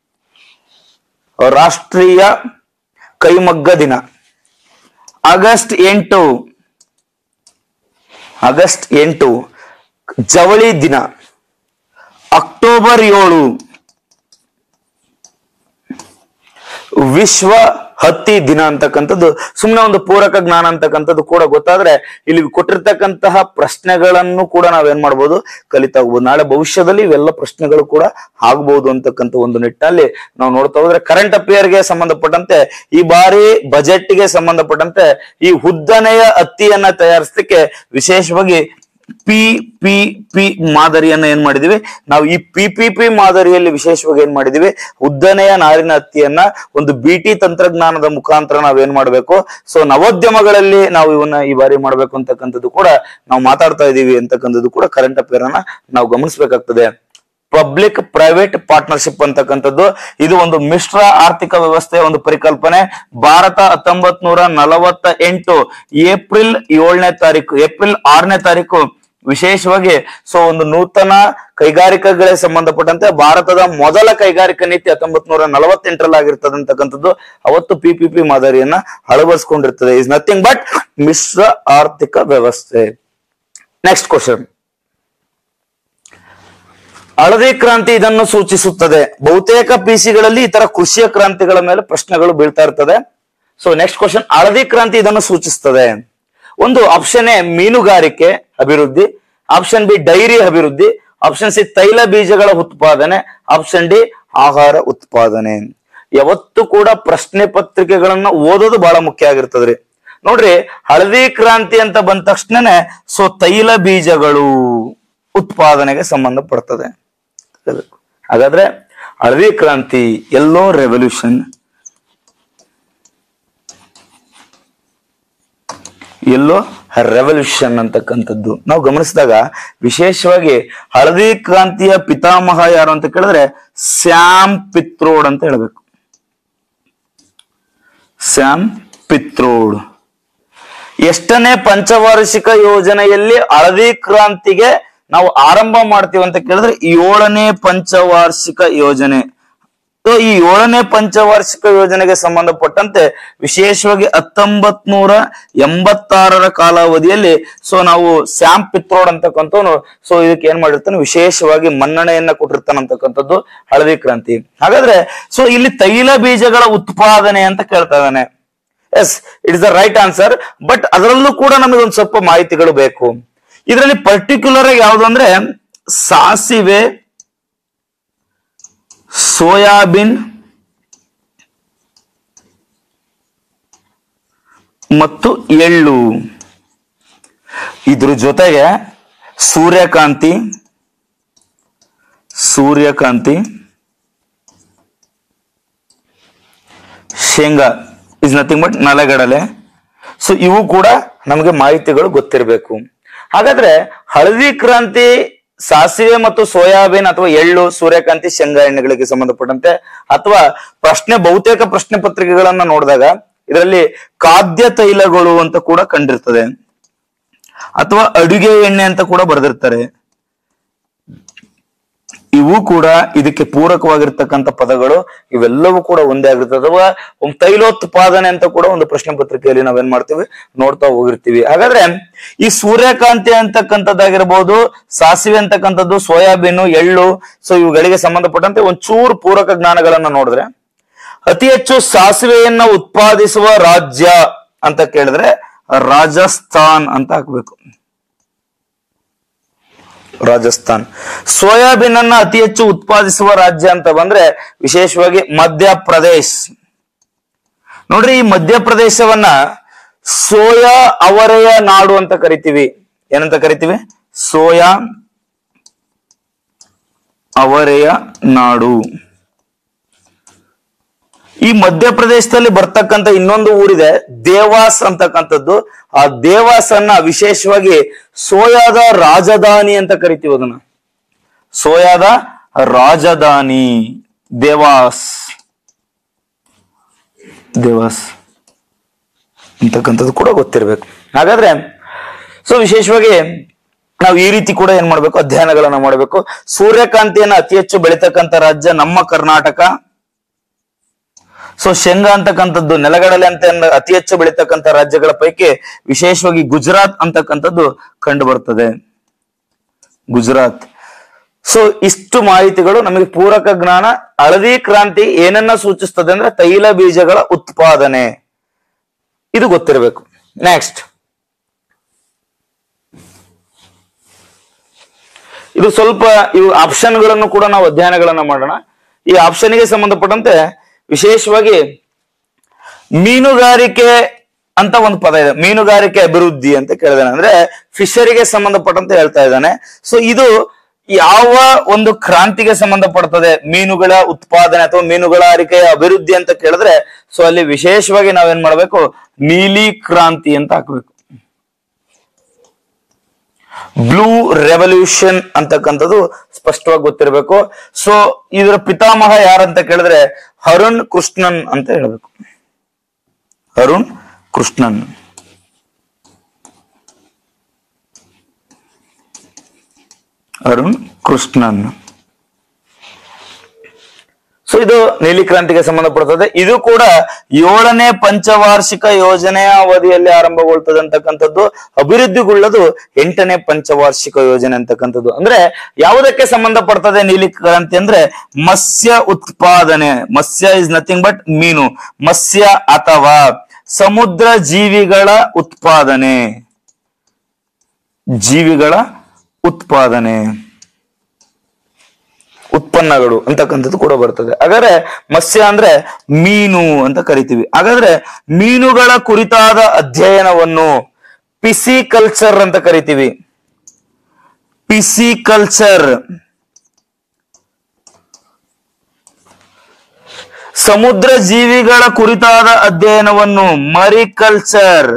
ರಾಷ್ಟ್ರೀಯ ಕೈಮಗ್ಗ ದಿನ ಆಗಸ್ಟ್ ಎಂಟು ಆಗಸ್ಟ್ ಎಂಟು ಜವಳಿ ದಿನ ಅಕ್ಟೋಬರ್ ಏಳು ವಿಶ್ವ ಹತ್ತಿ ದಿನ ಅಂತಕ್ಕಂಥದ್ದು ಸುಮ್ಮನೆ ಒಂದು ಪೂರಕ ಜ್ಞಾನ ಅಂತಕ್ಕಂಥದ್ದು ಕೂಡ ಗೊತ್ತಾದ್ರೆ ಇಲ್ಲಿ ಕೊಟ್ಟಿರ್ತಕ್ಕಂತಹ ಪ್ರಶ್ನೆಗಳನ್ನು ಕೂಡ ನಾವೇನ್ ಮಾಡ್ಬೋದು ಕಲಿತಾ ಹೋಗ್ಬೋದು ನಾಳೆ ಭವಿಷ್ಯದಲ್ಲಿ ಇವೆಲ್ಲ ಪ್ರಶ್ನೆಗಳು ಕೂಡ ಆಗ್ಬಹುದು ಅಂತಕ್ಕಂಥ ಒಂದು ನಿಟ್ಟಿನಲ್ಲಿ ನಾವು ನೋಡ್ತಾ ಹೋದ್ರೆ ಕರೆಂಟ್ ಅಫೇರ್ಗೆ ಸಂಬಂಧಪಟ್ಟಂತೆ ಈ ಬಾರಿ ಬಜೆಟ್ಗೆ ಸಂಬಂಧಪಟ್ಟಂತೆ ಈ ಉದ್ದನೆಯ ಹತ್ತಿಯನ್ನ ತಯಾರಿಸಲಿಕ್ಕೆ ವಿಶೇಷವಾಗಿ ಪಿ ಪಿ ಪಿ ಮಾದರಿಯನ್ನ ಏನ್ ಮಾಡಿದೀವಿ ನಾವು ಈ ಪಿ ಪಿ ಪಿ ಮಾದರಿಯಲ್ಲಿ ವಿಶೇಷವಾಗಿ ಏನ್ ಮಾಡಿದೀವಿ ಉದ್ದನೆಯ ನಾರಿನ ಹತ್ತಿಯನ್ನ ಒಂದು ಬಿ ಟಿ ತಂತ್ರಜ್ಞಾನದ ಮುಖಾಂತರ ನಾವೇನ್ ಮಾಡ್ಬೇಕು ಸೊ ನವೋದ್ಯಮಗಳಲ್ಲಿ ನಾವು ಇವನ್ನ ಈ ಬಾರಿ ಮಾಡ್ಬೇಕು ಅಂತಕ್ಕಂಥದ್ದು ಕೂಡ ನಾವು ಮಾತಾಡ್ತಾ ಇದೀವಿ ಅಂತಕ್ಕಂಥದ್ದು ಕೂಡ ಕರೆಂಟ್ ಅಫೇರ್ ಅನ್ನ ನಾವು ಗಮನಿಸಬೇಕಾಗ್ತದೆ ಪಬ್ಲಿಕ್ ಪ್ರೈವೇಟ್ ಪಾರ್ಟ್ನರ್ಶಿಪ್ ಅಂತಕ್ಕಂಥದ್ದು ಇದು ಒಂದು ಮಿಶ್ರ ಆರ್ಥಿಕ ವ್ಯವಸ್ಥೆಯ ಒಂದು ಪರಿಕಲ್ಪನೆ ಭಾರತ ಹತ್ತೊಂಬತ್ ನೂರ ನಲವತ್ತ ಎಂಟು ಏಪ್ರಿಲ್ ಏಳನೇ ತಾರೀಕು ಏಪ್ರಿಲ್ ಆರನೇ ತಾರೀಕು ವಿಶೇಷವಾಗಿ ಸೊ ಒಂದು ನೂತನ ಕೈಗಾರಿಕೆಗಳಿಗೆ ಸಂಬಂಧಪಟ್ಟಂತೆ ಭಾರತದ ಮೊದಲ ಕೈಗಾರಿಕಾ ನೀತಿ ಹತ್ತೊಂಬತ್ ನೂರ ನಲವತ್ತೆಂಟರಲ್ಲಿ ಆಗಿರ್ತದೆ ಅಂತಕ್ಕಂಥದ್ದು ಅವತ್ತು ಪಿ ಪಿ ಪಿ ಮಾದರಿಯನ್ನ ಅಳವಡಿಸ್ಕೊಂಡಿರ್ತದೆ ಇಸ್ ನಥಿಂಗ್ ಬಟ್ ಮಿಶ್ರ ಆರ್ಥಿಕ ವ್ಯವಸ್ಥೆ ನೆಕ್ಸ್ಟ್ ಕ್ವಶನ್ ಹಳದಿ ಕ್ರಾಂತಿ ಇದನ್ನು ಸೂಚಿಸುತ್ತದೆ ಬಹುತೇಕ ಪಿಸಿಗಳಲ್ಲಿ ಈ ತರ ಕೃಷಿಯ ಕ್ರಾಂತಿಗಳ ಮೇಲೆ ಪ್ರಶ್ನೆಗಳು ಬೀಳ್ತಾ ಇರ್ತದೆ ಸೊ ನೆಕ್ಸ್ಟ್ ಕ್ವಶನ್ ಹಳದಿ ಕ್ರಾಂತಿ ಇದನ್ನು ಸೂಚಿಸ್ತದೆ ಒಂದು ಆಪ್ಷನ್ ಎ ಮೀನುಗಾರಿಕೆ ಅಭಿವೃದ್ಧಿ ಆಪ್ಷನ್ ಬಿ ಡೈರಿ ಅಭಿವೃದ್ಧಿ ಆಪ್ಷನ್ ಸಿ ತೈಲ ಬೀಜಗಳ ಉತ್ಪಾದನೆ ಆಪ್ಷನ್ ಡಿ ಆಹಾರ ಉತ್ಪಾದನೆ ಯಾವತ್ತು ಕೂಡ ಪ್ರಶ್ನೆ ಪತ್ರಿಕೆಗಳನ್ನ ಓದೋದು ಬಹಳ ಮುಖ್ಯ ಆಗಿರ್ತದ್ರಿ ನೋಡ್ರಿ ಹಳದಿ ಕ್ರಾಂತಿ ಅಂತ ಬಂದ ತಕ್ಷಣನೇ ಸೊ ತೈಲ ಬೀಜಗಳು ಉತ್ಪಾದನೆಗೆ ಸಂಬಂಧಪಡ್ತದೆ ಹಾಗಾದ್ರೆ ಹಳದಿ ಕ್ರಾಂತಿ ಎಲ್ಲೋ ರೆವಲ್ಯೂಷನ್ ಎಲ್ಲೋ ರೆವಲ್ಯೂಷನ್ ಅಂತಕ್ಕಂಥದ್ದು ನಾವು ಗಮನಿಸಿದಾಗ ವಿಶೇಷವಾಗಿ ಹಳದಿ ಕ್ರಾಂತಿಯ ಪಿತಾಮಹ ಯಾರು ಅಂತ ಕೇಳಿದ್ರೆ ಸ್ಯಾಮ್ ಪಿತ್ರೋಡ್ ಅಂತ ಹೇಳ್ಬೇಕು ಸ್ಯಾಮ್ ಪಿತ್ರೋಡ್ ಎಷ್ಟನೇ ಪಂಚವಾರ್ಷಿಕ ಯೋಜನೆಯಲ್ಲಿ ಹಳದಿ ಕ್ರಾಂತಿಗೆ ನಾವು ಆರಂಭ ಮಾಡ್ತೀವಿ ಅಂತ ಕೇಳಿದ್ರೆ ಏಳನೇ ಪಂಚವಾರ್ಷಿಕ ಯೋಜನೆ ಸೊ ಈ ಏಳನೇ ಪಂಚವಾರ್ಷಿಕ ಯೋಜನೆಗೆ ಸಂಬಂಧಪಟ್ಟಂತೆ ವಿಶೇಷವಾಗಿ ಹತ್ತೊಂಬತ್ ನೂರ ಎಂಬತ್ತಾರರ ಕಾಲಾವಧಿಯಲ್ಲಿ ಸೊ ನಾವು ಸ್ಯಾಮ್ ಪಿತ್ರೋಡ್ ಅಂತಕ್ಕಂಥವ್ನು ಸೊ ಇದಕ್ಕೆ ಏನ್ ಮಾಡಿರ್ತಾನೆ ವಿಶೇಷವಾಗಿ ಮನ್ನಣೆಯನ್ನ ಕೊಟ್ಟಿರ್ತಾನೆ ಅಂತಕ್ಕಂಥದ್ದು ಹಳದಿ ಕ್ರಾಂತಿ ಹಾಗಾದ್ರೆ ಸೊ ಇಲ್ಲಿ ತೈಲ ಬೀಜಗಳ ಉತ್ಪಾದನೆ ಅಂತ ಕೇಳ್ತಾ ಇದ್ದಾನೆ yes it is the right answer but ಅದರಲ್ಲೂ ಕೂಡ ನಮಗೆ ಒಂದು ಸ್ವಲ್ಪ ಮಾಹಿತಿಗಳು ಬೇಕು ಇದರಲ್ಲಿ ಪರ್ಟಿಕ್ಯುಲರ್ ಆಗಿ ಯಾವುದು ಅಂದ್ರೆ ಸಾಸಿವೆ ಸೋಯಾಬೀನ್ ಮತ್ತು ಎಳ್ಳು ಇದ್ರ ಜೊತೆಗೆ ಸೂರ್ಯಕಾಂತಿ ಸೂರ್ಯಕಾಂತಿ ಶೇಂಗಾ ಇಸ್ ನಥಿಂಗ್ ಬಟ್ ನಲೆಗಡಲೆ ಸೊ ಇವು ಕೂಡ ನಮಗೆ ಮಾಹಿತಿಗಳು ಗೊತ್ತಿರಬೇಕು ಹಾಗಾದ್ರೆ ಹಳದಿ ಕ್ರಾಂತಿ ಸಾಸಿವೆ ಮತ್ತು ಸೋಯಾಬೀನ್ ಅಥವಾ ಎಳ್ಳು ಸೂರ್ಯಕಾಂತಿ ಶೇಂಗಾ ಎಣ್ಣೆಗಳಿಗೆ ಸಂಬಂಧಪಟ್ಟಂತೆ ಅಥವಾ ಪ್ರಶ್ನೆ ಬಹುತೇಕ ಪ್ರಶ್ನೆ ಪತ್ರಿಕೆಗಳನ್ನ ನೋಡಿದಾಗ ಇದರಲ್ಲಿ ಖಾದ್ಯ ತೈಲಗಳು ಅಂತ ಕೂಡ ಕಂಡಿರ್ತದೆ ಅಥವಾ ಅಡುಗೆ ಎಣ್ಣೆ ಅಂತ ಕೂಡ ಬರೆದಿರ್ತಾರೆ ಇವು ಕೂಡ ಇದಕ್ಕೆ ಪೂರಕವಾಗಿರ್ತಕ್ಕಂಥ ಪದಗಳು ಇವೆಲ್ಲವೂ ಕೂಡ ಒಂದೇ ಆಗಿರ್ತದೆ ಅಥವಾ ಒಂದು ತೈಲೋತ್ಪಾದನೆ ಅಂತ ಕೂಡ ಒಂದು ಪ್ರಶ್ನೆ ಪತ್ರಿಕೆಯಲ್ಲಿ ನಾವೇನ್ ಮಾಡ್ತೀವಿ ನೋಡ್ತಾ ಹೋಗಿರ್ತೀವಿ ಹಾಗಾದ್ರೆ ಈ ಸೂರ್ಯಕಾಂತಿ ಅಂತಕ್ಕಂಥದ್ದಾಗಿರ್ಬೋದು ಸಾಸಿವೆ ಅಂತಕ್ಕಂಥದ್ದು ಸೋಯಾಬೀನು ಎಳ್ಳು ಸೊ ಇವುಗಳಿಗೆ ಸಂಬಂಧಪಟ್ಟಂತೆ ಒಂಚೂರು ಪೂರಕ ಜ್ಞಾನಗಳನ್ನ ನೋಡಿದ್ರೆ ಅತಿ ಹೆಚ್ಚು ಸಾಸಿವೆಯನ್ನ ಉತ್ಪಾದಿಸುವ ರಾಜ್ಯ ಅಂತ ಕೇಳಿದ್ರೆ ರಾಜಸ್ಥಾನ್ ಅಂತ ಹಾಕ್ಬೇಕು ರಾಜಸ್ಥಾನ್ ಸೋಯಾಬೀನ್ ಅನ್ನ ಅತಿ ಹೆಚ್ಚು ಉತ್ಪಾದಿಸುವ ರಾಜ್ಯ ಅಂತ ಬಂದ್ರೆ ವಿಶೇಷವಾಗಿ ಮಧ್ಯಪ್ರದೇಶ್ ನೋಡ್ರಿ ಈ ಮಧ್ಯಪ್ರದೇಶವನ್ನ ಸೋಯಾ ಅವರೆಯ ನಾಡು ಅಂತ ಕರಿತೀವಿ ಏನಂತ ಕರಿತೀವಿ ಸೋಯಾ ಅವರೆಯ ನಾಡು ಈ ಮಧ್ಯಪ್ರದೇಶದಲ್ಲಿ ಬರ್ತಕ್ಕಂತ ಇನ್ನೊಂದು ಊರಿದೆ ದೇವಾಸ್ ಅಂತಕ್ಕಂಥದ್ದು ಆ ದೇವಾಸ್ ಅನ್ನ ವಿಶೇಷವಾಗಿ ಸೋಯಾದ ರಾಜಧಾನಿ ಅಂತ ಕರಿತೀವಿ ಅದನ್ನ ಸೋಯಾದ ರಾಜಧಾನಿ ದೇವಾಸ್ ದೇವಾಸ್ ಅಂತಕ್ಕಂಥದ್ದು ಕೂಡ ಗೊತ್ತಿರಬೇಕು ಹಾಗಾದ್ರೆ ಸೊ ವಿಶೇಷವಾಗಿ ನಾವು ಈ ರೀತಿ ಕೂಡ ಏನ್ ಮಾಡ್ಬೇಕು ಅಧ್ಯಯನಗಳನ್ನ ಮಾಡಬೇಕು ಸೂರ್ಯಕಾಂತಿಯನ್ನ ಅತಿ ಹೆಚ್ಚು ಬೆಳೀತಕ್ಕಂಥ ರಾಜ್ಯ ನಮ್ಮ ಕರ್ನಾಟಕ ಸೊ ಶೇಂಗಾ ಅಂತಕ್ಕಂಥದ್ದು ನೆಲಗಡಲೆ ಅಂತ ಏನ್ ಅತಿ ಹೆಚ್ಚು ಬೆಳೀತಕ್ಕಂಥ ರಾಜ್ಯಗಳ ಪೈಕಿ ವಿಶೇಷವಾಗಿ ಗುಜರಾತ್ ಅಂತಕ್ಕಂಥದ್ದು ಕಂಡು ಬರ್ತದೆ ಗುಜರಾತ್ ಸೊ ಇಷ್ಟು ಮಾಹಿತಿಗಳು ನಮಗೆ ಪೂರಕ ಜ್ಞಾನ ಹಳದಿ ಕ್ರಾಂತಿ ಏನನ್ನ ಸೂಚಿಸ್ತದೆ ಅಂದ್ರೆ ತೈಲ ಬೀಜಗಳ ಉತ್ಪಾದನೆ ಇದು ಗೊತ್ತಿರಬೇಕು ನೆಕ್ಸ್ಟ್ ಇದು ಸ್ವಲ್ಪ ಇವು ಆಪ್ಷನ್ಗಳನ್ನು ಕೂಡ ನಾವು ಅಧ್ಯಯನಗಳನ್ನ ಮಾಡೋಣ ಈ ಆಪ್ಷನ್ಗೆ ಸಂಬಂಧಪಟ್ಟಂತೆ ವಿಶೇಷವಾಗಿ ಮೀನುಗಾರಿಕೆ ಅಂತ ಒಂದು ಪದ ಇದೆ ಮೀನುಗಾರಿಕೆ ಅಭಿವೃದ್ಧಿ ಅಂತ ಕೇಳಿದಾನೆ ಅಂದ್ರೆ ಫಿಶರಿಗೆ ಸಂಬಂಧಪಟ್ಟಂತೆ ಹೇಳ್ತಾ ಇದ್ದಾನೆ ಸೊ ಇದು ಯಾವ ಒಂದು ಕ್ರಾಂತಿಗೆ ಸಂಬಂಧಪಡ್ತದೆ ಮೀನುಗಳ ಉತ್ಪಾದನೆ ಅಥವಾ ಮೀನುಗಾರಿಕೆಯ ಅಭಿವೃದ್ಧಿ ಅಂತ ಕೇಳಿದ್ರೆ ಸೊ ಅಲ್ಲಿ ವಿಶೇಷವಾಗಿ ನಾವೇನ್ ಮಾಡ್ಬೇಕು ನೀಲಿ ಕ್ರಾಂತಿ ಅಂತ ಹಾಕ್ಬೇಕು ಬ್ಲೂ ರೆವಲ್ಯೂಷನ್ ಅಂತಕ್ಕಂಥದ್ದು ಸ್ಪಷ್ಟವಾಗಿ ಗೊತ್ತಿರಬೇಕು ಸೊ ಇದರ ಪಿತಾಮಹ ಯಾರಂತ ಕೇಳಿದ್ರೆ ಅರುಣ್ ಕೃಷ್ಣನ್ ಅಂತ ಹೇಳ್ಬೇಕು ಅರುಣ್ ಕೃಷ್ಣನ್ ಅರುಣ್ ಕೃಷ್ಣನ್ ಸೊ ಇದು ನೀಲಿ ಕ್ರಾಂತಿಗೆ ಸಂಬಂಧಪಡುತ್ತದೆ ಇದು ಕೂಡ ಏಳನೇ ಪಂಚವಾರ್ಷಿಕ ಯೋಜನೆಯ ಅವಧಿಯಲ್ಲಿ ಆರಂಭಗೊಳ್ತದೆ ಅಂತಕ್ಕಂಥದ್ದು ಅಭಿವೃದ್ಧಿಗೊಳ್ಳೋದು ಎಂಟನೇ ಪಂಚವಾರ್ಷಿಕ ಯೋಜನೆ ಅಂತಕ್ಕಂಥದ್ದು ಅಂದ್ರೆ ಯಾವುದಕ್ಕೆ ಸಂಬಂಧಪಡ್ತದೆ ನೀಲಿ ಕ್ರಾಂತಿ ಅಂದ್ರೆ ಮತ್ಸ್ಯ ಉತ್ಪಾದನೆ ಮತ್ಸ್ಯ ಇಸ್ ನಥಿಂಗ್ ಬಟ್ ಮೀನು ಮತ್ಸ್ಯ ಅಥವಾ ಸಮುದ್ರ ಜೀವಿಗಳ ಉತ್ಪಾದನೆ ಜೀವಿಗಳ ಉತ್ಪಾದನೆ ಉತ್ಪನ್ನಗಳು ಅಂತಕ್ಕಂಥದ್ದು ಕೂಡ ಬರ್ತದೆ ಹಾಗಾದ್ರೆ ಮತ್ಸ್ಯ ಅಂದ್ರೆ ಮೀನು ಅಂತ ಕರಿತೀವಿ ಹಾಗಾದ್ರೆ ಮೀನುಗಳ ಕುರಿತಾದ ಅಧ್ಯಯನವನ್ನು ಪಿಸಿಕಲ್ಚರ್ ಅಂತ ಕರಿತೀವಿ ಪಿಸಿಕಲ್ಚರ್ ಸಮುದ್ರ ಜೀವಿಗಳ ಕುರಿತಾದ ಅಧ್ಯಯನವನ್ನು ಮರಿಕಲ್ಚರ್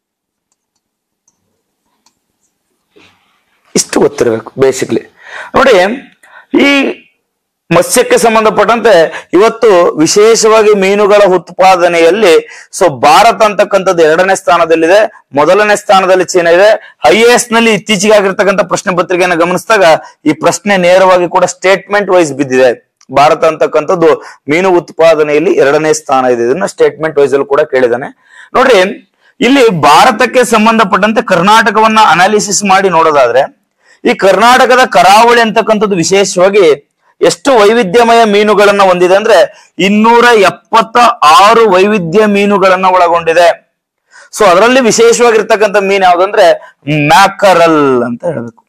ಇಷ್ಟು ಗೊತ್ತಿರಬೇಕು ಬೇಸಿಕ್ಲಿ ನೋಡಿ ಈ ಮತ್ಸ್ಯಕ್ಕೆ ಸಂಬಂಧಪಟ್ಟಂತೆ ಇವತ್ತು ವಿಶೇಷವಾಗಿ ಮೀನುಗಳ ಉತ್ಪಾದನೆಯಲ್ಲಿ ಸೊ ಭಾರತ ಅಂತಕ್ಕಂಥದ್ದು ಎರಡನೇ ಸ್ಥಾನದಲ್ಲಿದೆ ಮೊದಲನೇ ಸ್ಥಾನದಲ್ಲಿ ಚೀನಾ ಇದೆ ಐಎಎಸ್ ನಲ್ಲಿ ಇತ್ತೀಚೆಗೆ ಆಗಿರ್ತಕ್ಕಂಥ ಪ್ರಶ್ನೆ ಪತ್ರಿಕೆಯನ್ನು ಗಮನಿಸಿದಾಗ ಈ ಪ್ರಶ್ನೆ ನೇರವಾಗಿ ಕೂಡ ಸ್ಟೇಟ್ಮೆಂಟ್ ವೈಸ್ ಬಿದ್ದಿದೆ ಭಾರತ ಅಂತಕ್ಕಂಥದ್ದು ಮೀನು ಉತ್ಪಾದನೆಯಲ್ಲಿ ಎರಡನೇ ಸ್ಥಾನ ಇದೆ ಇದನ್ನ ಸ್ಟೇಟ್ಮೆಂಟ್ ವೈಸ್ ಅಲ್ಲಿ ಕೂಡ ಕೇಳಿದಾನೆ ನೋಡ್ರಿ ಇಲ್ಲಿ ಭಾರತಕ್ಕೆ ಸಂಬಂಧಪಟ್ಟಂತೆ ಕರ್ನಾಟಕವನ್ನ ಅನಾಲಿಸಿಸ್ ಮಾಡಿ ನೋಡೋದಾದ್ರೆ ಈ ಕರ್ನಾಟಕದ ಕರಾವಳಿ ಅಂತಕ್ಕಂಥದ್ದು ವಿಶೇಷವಾಗಿ ಎಷ್ಟು ವೈವಿಧ್ಯಮಯ ಮೀನುಗಳನ್ನ ಹೊಂದಿದೆ ಅಂದ್ರೆ ಇನ್ನೂರ ಎಪ್ಪತ್ತ ಆರು ವೈವಿಧ್ಯ ಮೀನುಗಳನ್ನ ಒಳಗೊಂಡಿದೆ ಸೊ ಅದರಲ್ಲಿ ವಿಶೇಷವಾಗಿರ್ತಕ್ಕಂಥ ಮೀನು ಯಾವ್ದಂದ್ರೆ ಮ್ಯಾಕರಲ್ ಅಂತ ಹೇಳ್ಬೇಕು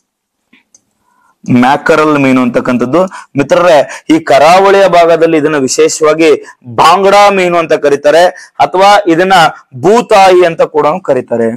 ಮ್ಯಾಕರಲ್ ಮೀನು ಅಂತಕ್ಕಂಥದ್ದು ಮಿತ್ರರೇ ಈ ಕರಾವಳಿಯ ಭಾಗದಲ್ಲಿ ಇದನ್ನ ವಿಶೇಷವಾಗಿ ಬಾಂಗ್ಡಾ ಮೀನು ಅಂತ ಕರೀತಾರೆ ಅಥವಾ ಇದನ್ನ ಭೂತಾಯಿ ಅಂತ ಕೂಡ ಕರೀತಾರೆ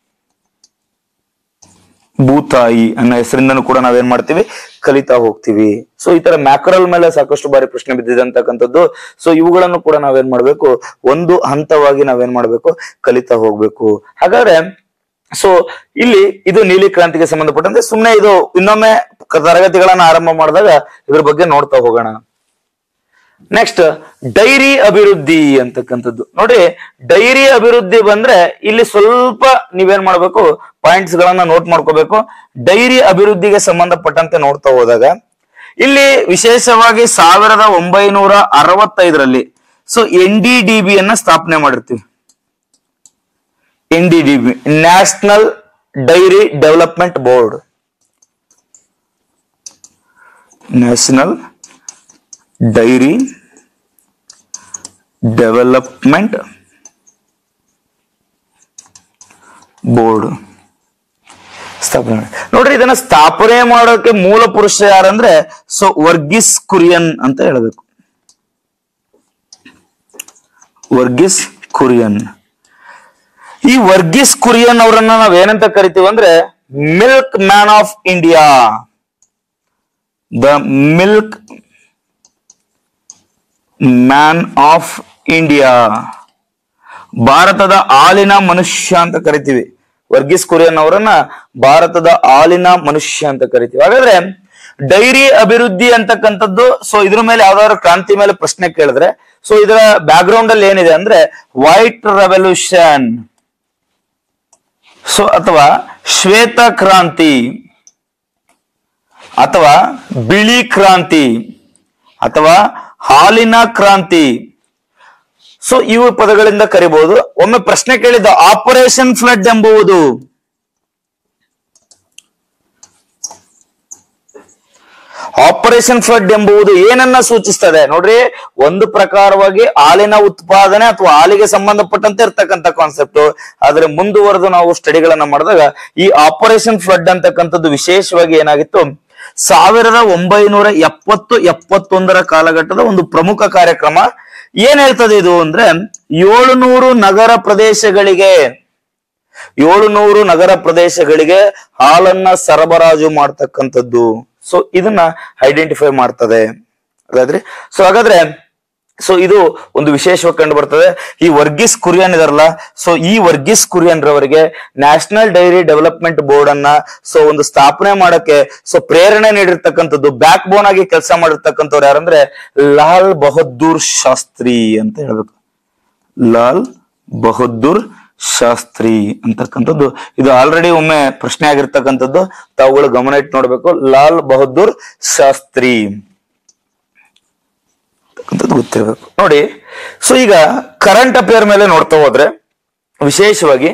ಭೂತಾಯಿ ಅನ್ನೋ ಹೆಸರಿಂದನೂ ಕೂಡ ನಾವೇನ್ ಮಾಡ್ತೀವಿ ಕಲಿತಾ ಹೋಗ್ತೀವಿ ಸೊ ಈ ತರ ಮ್ಯಾಕರಲ್ ಮೇಲೆ ಸಾಕಷ್ಟು ಬಾರಿ ಪ್ರಶ್ನೆ ಬಿದ್ದಿದೆ ಅಂತಕ್ಕಂಥದ್ದು ಸೊ ಇವುಗಳನ್ನು ಕೂಡ ನಾವೇನ್ ಮಾಡ್ಬೇಕು ಒಂದು ಹಂತವಾಗಿ ನಾವೇನ್ ಮಾಡ್ಬೇಕು ಕಲಿತಾ ಹೋಗ್ಬೇಕು ಹಾಗಾದ್ರೆ ಸೊ ಇಲ್ಲಿ ಇದು ನೀಲಿ ಕ್ರಾಂತಿಗೆ ಸಂಬಂಧಪಟ್ಟಂತೆ ಸುಮ್ಮನೆ ಇದು ಇನ್ನೊಮ್ಮೆ ಕ- ತರಗತಿಗಳನ್ನ ಆರಂಭ ಮಾಡಿದಾಗ ಇದ್ರ ಬಗ್ಗೆ ನೋಡ್ತಾ ಹೋಗೋಣ ನೆಕ್ಸ್ಟ್ ಡೈರಿ ಅಭಿವೃದ್ಧಿ ಅಂತಕ್ಕಂಥದ್ದು ನೋಡಿ ಡೈರಿ ಅಭಿವೃದ್ಧಿ ಬಂದ್ರೆ ಇಲ್ಲಿ ಸ್ವಲ್ಪ ನೀವೇನ್ ಮಾಡ್ಬೇಕು ಪಾಯಿಂಟ್ಸ್ ಗಳನ್ನ ನೋಟ್ ಮಾಡ್ಕೋಬೇಕು ಡೈರಿ ಅಭಿವೃದ್ಧಿಗೆ ಸಂಬಂಧಪಟ್ಟಂತೆ ನೋಡ್ತಾ ಹೋದಾಗ ಇಲ್ಲಿ ವಿಶೇಷವಾಗಿ ಸಾವಿರದ ಒಂಬೈನೂರ ಅರವತ್ತೈದರಲ್ಲಿ so N D D B ಅನ್ನ ಸ್ಥಾಪನೆ ಮಾಡಿರ್ತೀವಿ N D D B national dairy development board national dairy development board ಸ್ಥಾಪನೆ ಮಾಡಿ ನೋಡ್ರಿ ಇದನ್ನ ಸ್ಥಾಪನೆ ಮಾಡೋಕೆ ಮೂಲ ಪುರುಷ ಯಾರಂದ್ರೆ ಸೊ ವರ್ಗಿಸ್ ಕುರಿಯನ್ ಅಂತ ಹೇಳಬೇಕು ವರ್ಗಿಸ್ ಕುರಿಯನ್ ಈ ವರ್ಗಿಸ್ ಕುರಿಯನ್ ಅವರನ್ನ ನಾವ್ ಏನಂತ ಕರಿತೀವಿ ಅಂದ್ರೆ milkman of India the milkman of India ಭಾರತದ ಹಾಲಿನ ಮನುಷ್ಯ ಅಂತ ಕರಿತೀವಿ ವರ್ಗೀಸ್ ಕುರಿಯನ್ ಅವರನ್ನ ಭಾರತದ ಹಾಲಿನ ಮನುಷ್ಯ ಅಂತ ಕರಿತೀವಿ ಹಾಗಾದ್ರೆ ಡೈರಿ ಅಭಿವೃದ್ಧಿ ಅಂತಕ್ಕಂಥದ್ದು ಸೊ ಇದ್ರ ಮೇಲೆ ಯಾವ್ದಾದ್ರು ಕ್ರಾಂತಿ ಮೇಲೆ ಪ್ರಶ್ನೆ ಕೇಳಿದ್ರೆ ಸೊ ಇದರ ಬ್ಯಾಕ್ ಗ್ರೌಂಡ್ ಅಲ್ಲಿ ಏನಿದೆ ಅಂದ್ರೆ ವೈಟ್ ರೆವಲ್ಯೂಷನ್ ಸೊ ಅಥವಾ ಶ್ವೇತ ಕ್ರಾಂತಿ ಅಥವಾ ಬಿಳಿ ಕ್ರಾಂತಿ ಅಥವಾ ಹಾಲಿನ ಕ್ರಾಂತಿ ಸೊ ಇವು ಪದಗಳಿಂದ ಕರಿಬಹುದು ಒಮ್ಮೆ ಪ್ರಶ್ನೆ ಕೇಳಿದ್ದ ಆಪರೇಷನ್ ಫ್ಲಡ್ ಎಂಬುವುದು ಆಪರೇಷನ್ ಫ್ಲಡ್ ಎಂಬುದು ಏನನ್ನ ಸೂಚಿಸ್ತದೆ ನೋಡ್ರಿ ಒಂದು ಪ್ರಕಾರವಾಗಿ ಹಾಲಿನ ಉತ್ಪಾದನೆ ಅಥವಾ ಹಾಲಿಗೆ ಸಂಬಂಧಪಟ್ಟಂತೆ ಇರ್ತಕ್ಕಂಥ ಕಾನ್ಸೆಪ್ಟ್ ಆದ್ರೆ ಮುಂದುವರೆದು ನಾವು ಸ್ಟಡಿಗಳನ್ನ ಮಾಡಿದಾಗ ಈ ಆಪರೇಷನ್ ಫ್ಲಡ್ ಅಂತಕ್ಕಂಥದ್ದು ವಿಶೇಷವಾಗಿ ಏನಾಗಿತ್ತು ಸಾವಿರದ ಒಂಬೈನೂರ ಎಪ್ಪತ್ತು ಎಪ್ಪತ್ತೊಂದರ ಕಾಲಘಟ್ಟದ ಒಂದು ಪ್ರಮುಖ ಕಾರ್ಯಕ್ರಮ ಏನ್ ಹೇಳ್ತದೆ ಇದು ಅಂದ್ರೆ ಏಳುನೂರು ನಗರ ಪ್ರದೇಶಗಳಿಗೆ ಏಳುನೂರು ನಗರ ಪ್ರದೇಶಗಳಿಗೆ ಹಾಲನ್ನ ಸರಬರಾಜು ಮಾಡ್ತಕ್ಕಂಥದ್ದು ಸೊ ಇದನ್ನ ಐಡೆಂಟಿಫೈ ಮಾಡ್ತದೆ ಹಾಗಾದ್ರೆ ಸೊ ಹಾಗಾದ್ರೆ ಸೊ ಇದು ಒಂದು ವಿಶೇಷವಾಗಿ ಕಂಡು ಬರ್ತದೆ ಈ ವರ್ಗೀಸ್ ಕುರಿಯನ್ ಇದಾರಲ್ಲ ಸೊ ಈ ವರ್ಗೀಸ್ ಕುರಿಯನ್ ರವರಿಗೆ ನ್ಯಾಷನಲ್ ಡೈರಿ ಡೆವಲಪ್ಮೆಂಟ್ ಬೋರ್ಡ್ ಅನ್ನ ಸೊ ಒಂದು ಸ್ಥಾಪನೆ ಮಾಡಕ್ಕೆ ಸೊ ಪ್ರೇರಣೆ ನೀಡಿರ್ತಕ್ಕಂಥದ್ದು ಬ್ಯಾಕ್ ಬೋನ್ ಆಗಿ ಕೆಲಸ ಮಾಡಿರ್ತಕ್ಕಂಥವ್ರು ಯಾರಂದ್ರೆ ಲಾಲ್ ಬಹದ್ದೂರ್ ಶಾಸ್ತ್ರಿ ಅಂತ ಹೇಳ್ಬೇಕು ಲಾಲ್ ಬಹದ್ದೂರ್ ಶಾಸ್ತ್ರಿ ಅಂತಕ್ಕಂಥದ್ದು ಇದು ಆಲ್ರೆಡಿ ಒಮ್ಮೆ ಪ್ರಶ್ನೆ ಆಗಿರ್ತಕ್ಕಂಥದ್ದು ತಾವುಗಳು ಗಮನ ಇಟ್ಟು ನೋಡ್ಬೇಕು ಲಾಲ್ ಬಹದ್ದೂರ್ ಶಾಸ್ತ್ರಿ ಅಂತಕ್ಕಂಥದ್ದು ಗೊತ್ತಿರಬೇಕು ನೋಡಿ ಸೊ ಈಗ ಕರೆಂಟ್ ಅಫೇರ್ ಮೇಲೆ ನೋಡ್ತಾ ಹೋದ್ರೆ ವಿಶೇಷವಾಗಿ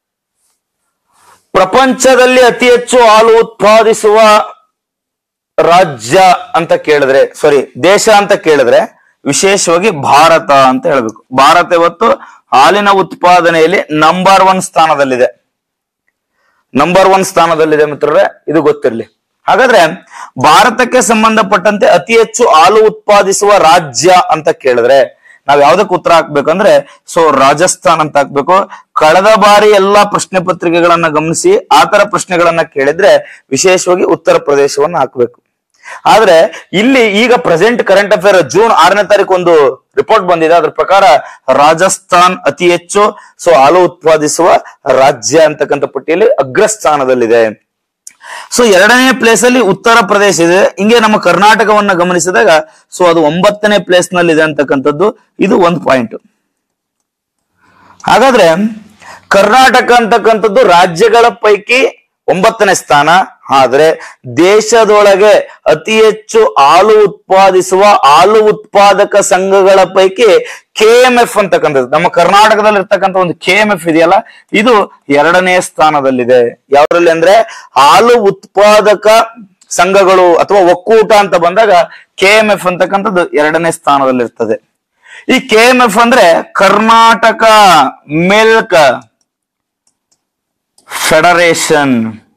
ಪ್ರಪಂಚದಲ್ಲಿ ಅತಿ ಹೆಚ್ಚು ಹಾಲು ಉತ್ಪಾದಿಸುವ ರಾಜ್ಯ ಅಂತ ಕೇಳಿದ್ರೆ ಸಾರಿ ದೇಶ ಅಂತ ಕೇಳಿದ್ರೆ ವಿಶೇಷವಾಗಿ ಭಾರತ ಅಂತ ಹೇಳ್ಬೇಕು ಭಾರತ ಇವತ್ತು ಹಾಲಿನ ಉತ್ಪಾದನೆಯಲ್ಲಿ ನಂಬರ್ ಒನ್ ಸ್ಥಾನದಲ್ಲಿದೆ ನಂಬರ್ ಒನ್ ಸ್ಥಾನದಲ್ಲಿದೆ ಮಿತ್ರರೇ ಇದು ಗೊತ್ತಿರಲಿ ಹಾಗಾದ್ರೆ ಭಾರತಕ್ಕೆ ಸಂಬಂಧಪಟ್ಟಂತೆ ಅತಿ ಹೆಚ್ಚು ಹಾಲು ಉತ್ಪಾದಿಸುವ ರಾಜ್ಯ ಅಂತ ಕೇಳಿದ್ರೆ ನಾವ್ ಯಾವ್ದಕ್ಕೆ ಉತ್ತರ ಹಾಕ್ಬೇಕಂದ್ರೆ ಸೊ ರಾಜಸ್ಥಾನ್ ಅಂತ ಹಾಕ್ಬೇಕು ಕಳೆದ ಬಾರಿ ಎಲ್ಲಾ ಪ್ರಶ್ನೆ ಪತ್ರಿಕೆಗಳನ್ನ ಗಮನಿಸಿ ಆತರ ಪ್ರಶ್ನೆಗಳನ್ನ ಕೇಳಿದ್ರೆ ವಿಶೇಷವಾಗಿ ಉತ್ತರ ಪ್ರದೇಶವನ್ನ ಹಾಕ್ಬೇಕು ಆದ್ರೆ ಇಲ್ಲಿ ಈಗ ಪ್ರೆಸೆಂಟ್ ಕರೆಂಟ್ ಅಫೇರ್ ಜೂನ್ ಆರನೇ ತಾರೀಕು ಒಂದು ರಿಪೋರ್ಟ್ ಬಂದಿದೆ ಅದ್ರ ಪ್ರಕಾರ ರಾಜಸ್ಥಾನ್ ಅತಿ ಹೆಚ್ಚು ಸೊ ಹಾಲು ಉತ್ಪಾದಿಸುವ ರಾಜ್ಯ ಅಂತಕ್ಕಂಥ ಪಟ್ಟಿಯಲ್ಲಿ ಅಗ್ರಸ್ಥಾನದಲ್ಲಿದೆ ಸೊ ಎರಡನೇ ಪ್ಲೇಸ್ ಅಲ್ಲಿ ಉತ್ತರ ಪ್ರದೇಶ ಇದೆ ಹಿಂಗೆ ನಮ್ಮ ಕರ್ನಾಟಕವನ್ನ ಗಮನಿಸಿದಾಗ ಸೊ ಅದು ಒಂಬತ್ತನೇ ಪ್ಲೇಸ್ ನಲ್ಲಿ ಇದೆ ಅಂತಕ್ಕಂಥದ್ದು ಇದು ಒಂದು ಪಾಯಿಂಟ್ ಹಾಗಾದ್ರೆ ಕರ್ನಾಟಕ ಅಂತಕ್ಕಂಥದ್ದು ರಾಜ್ಯಗಳ ಪೈಕಿ ಒಂಬತ್ತನೇ ಸ್ಥಾನ ಆದ್ರೆ ದೇಶದೊಳಗೆ ಅತಿ ಹೆಚ್ಚು ಹಾಲು ಉತ್ಪಾದಿಸುವ ಹಾಲು ಉತ್ಪಾದಕ ಸಂಘಗಳ ಪೈಕಿ ಕೆ ಎಂ ಎಫ್ ಅಂತಕ್ಕಂಥದ್ದು ನಮ್ಮ ಕರ್ನಾಟಕದಲ್ಲಿ ಇರ್ತಕ್ಕಂಥ ಒಂದು ಕೆ ಎಂ ಎಫ್ ಇದೆಯಲ್ಲ ಇದು ಎರಡನೇ ಸ್ಥಾನದಲ್ಲಿದೆ ಯಾವ್ದ್ರಲ್ಲಿ ಅಂದ್ರೆ ಹಾಲು ಉತ್ಪಾದಕ ಸಂಘಗಳು ಅಥವಾ ಒಕ್ಕೂಟ ಅಂತ ಬಂದಾಗ ಕೆ ಎಂ ಎಫ್ ಅಂತಕ್ಕಂಥದ್ದು ಎರಡನೇ ಸ್ಥಾನದಲ್ಲಿರ್ತದೆ ಈ ಕೆ ಎಂ ಎಫ್ ಅಂದ್ರೆ Karnataka milk federation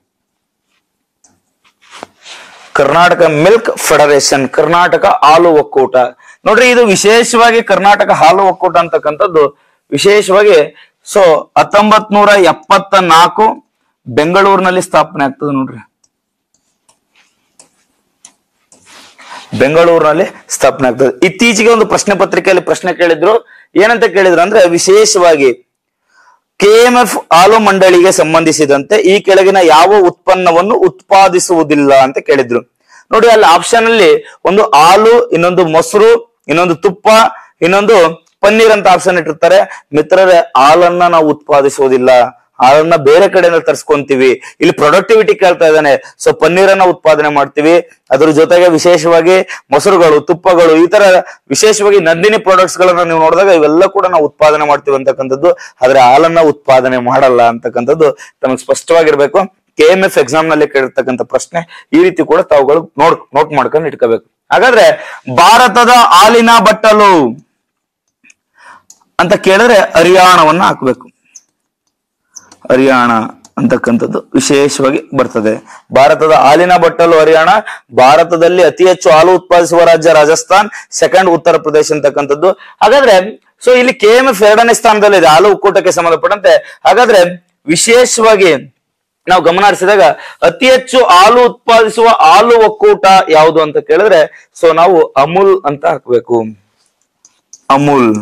Karnataka milk federation Karnataka ಹಾಲು ಒಕ್ಕೂಟ ನೋಡ್ರಿ ಇದು ವಿಶೇಷವಾಗಿ ಕರ್ನಾಟಕ ಹಾಲು ಒಕ್ಕೂಟ ಅಂತಕ್ಕಂಥದ್ದು ವಿಶೇಷವಾಗಿ ಸೊ ಹತ್ತೊಂಬತ್ ನೂರ ಎಪ್ಪತ್ತ ನಾಲ್ಕು ಬೆಂಗಳೂರಿನಲ್ಲಿ ಸ್ಥಾಪನೆ ಆಗ್ತದೆ ನೋಡ್ರಿ ಬೆಂಗಳೂರಿನಲ್ಲಿ ಸ್ಥಾಪನೆ ಆಗ್ತದೆ ಇತ್ತೀಚೆಗೆ ಒಂದು ಪ್ರಶ್ನೆ ಪತ್ರಿಕೆಯಲ್ಲಿ ಪ್ರಶ್ನೆ ಕೇಳಿದ್ರು ಏನಂತ ಕೇಳಿದ್ರು ಅಂದ್ರೆ ವಿಶೇಷವಾಗಿ ಕೆಎಂಎಫ್ ಹಾಲು ಮಂಡಳಿಗೆ ಸಂಬಂಧಿಸಿದಂತೆ ಈ ಕೆಳಗಿನ ಯಾವ ಉತ್ಪನ್ನವನ್ನು ಉತ್ಪಾದಿಸುವುದಿಲ್ಲ ಅಂತ ಕೇಳಿದ್ರು ನೋಡಿ ಅಲ್ಲಿ ಆಪ್ಷನ್ ಅಲ್ಲಿ ಒಂದು ಹಾಲು ಇನ್ನೊಂದು ಮೊಸರು ಇನ್ನೊಂದು ತುಪ್ಪ ಇನ್ನೊಂದು ಪನ್ನೀರ್ ಅಂತ ಆಪ್ಷನ್ ಇಟ್ಟಿರ್ತಾರೆ ಮಿತ್ರರೇ ಹಾಲನ್ನ ನಾವು ಉತ್ಪಾದಿಸುವುದಿಲ್ಲ ಹಾಲನ್ನ ಬೇರೆ ಕಡೆಯಿಂದ ತರಿಸ್ಕೊಂತೀವಿ ಇಲ್ಲಿ ಪ್ರೊಡಕ್ಟಿವಿಟಿ ಕೇಳ್ತಾ ಇದ್ದಾನೆ ಸೊ ಪನ್ನೀರನ್ನ ಉತ್ಪಾದನೆ ಮಾಡ್ತೀವಿ ಅದ್ರ ಜೊತೆಗೆ ವಿಶೇಷವಾಗಿ ಮೊಸರುಗಳು ತುಪ್ಪಗಳು ಈ ತರ ವಿಶೇಷವಾಗಿ ನಂದಿನಿ ಪ್ರಾಡಕ್ಟ್ಸ್ ಗಳನ್ನ ನೀವು ನೋಡಿದಾಗ ಇವೆಲ್ಲ ಕೂಡ ನಾವು ಉತ್ಪಾದನೆ ಮಾಡ್ತೀವಿ ಅಂತಕ್ಕಂಥದ್ದು ಆದ್ರೆ ಹಾಲನ್ನ ಉತ್ಪಾದನೆ ಮಾಡಲ್ಲ ಅಂತಕ್ಕಂಥದ್ದು ತಮಗೆ ಸ್ಪಷ್ಟವಾಗಿರ್ಬೇಕು ಕೆ ಎಂ ಎಫ್ ಎಕ್ಸಾಮ್ ನಲ್ಲಿ ಕೇಳಿರ್ತಕ್ಕಂಥ ಪ್ರಶ್ನೆ ಈ ರೀತಿ ಕೂಡ ತಾವುಗಳು ನೋಡ್ ನೋಟ್ ಮಾಡ್ಕೊಂಡು ಇಟ್ಕೋಬೇಕು ಹಾಗಾದ್ರೆ ಭಾರತದ ಹಾಲಿನ ಬಟ್ಟಲು ಅಂತ ಕೇಳಿದ್ರೆ ಹರಿಯಾಣವನ್ನ ಹಾಕ್ಬೇಕು ಹರಿಯಾಣ ಅಂತಕ್ಕಂಥದ್ದು ವಿಶೇಷವಾಗಿ ಬರ್ತದೆ ಭಾರತದ ಹಾಲಿನ ಬಟ್ಟಲು ಹರಿಯಾಣ ಭಾರತದಲ್ಲಿ ಅತಿ ಹೆಚ್ಚು ಹಾಲು ಉತ್ಪಾದಿಸುವ ರಾಜ್ಯ ರಾಜಸ್ಥಾನ್ ಸೆಕೆಂಡ್ ಉತ್ತರ ಪ್ರದೇಶ ಅಂತಕ್ಕಂಥದ್ದು ಹಾಗಾದ್ರೆ ಸೊ ಇಲ್ಲಿ ಕೆ ಎಂ ಎಫ್ ಎರಡನೇ ಸ್ಥಾನದಲ್ಲಿದೆ ಹಾಲು ಒಕ್ಕೂಟಕ್ಕೆ ಸಂಬಂಧಪಟ್ಟಂತೆ ಹಾಗಾದ್ರೆ ವಿಶೇಷವಾಗಿ ನಾವು ಗಮನ ಹರಿಸಿದಾಗ ಅತಿ ಹೆಚ್ಚು ಹಾಲು ಉತ್ಪಾದಿಸುವ ಹಾಲು ಒಕ್ಕೂಟ ಯಾವುದು ಅಂತ ಕೇಳಿದ್ರೆ ಸೊ ನಾವು ಅಮೂಲ್ ಅಂತ ಹಾಕ್ಬೇಕು Amul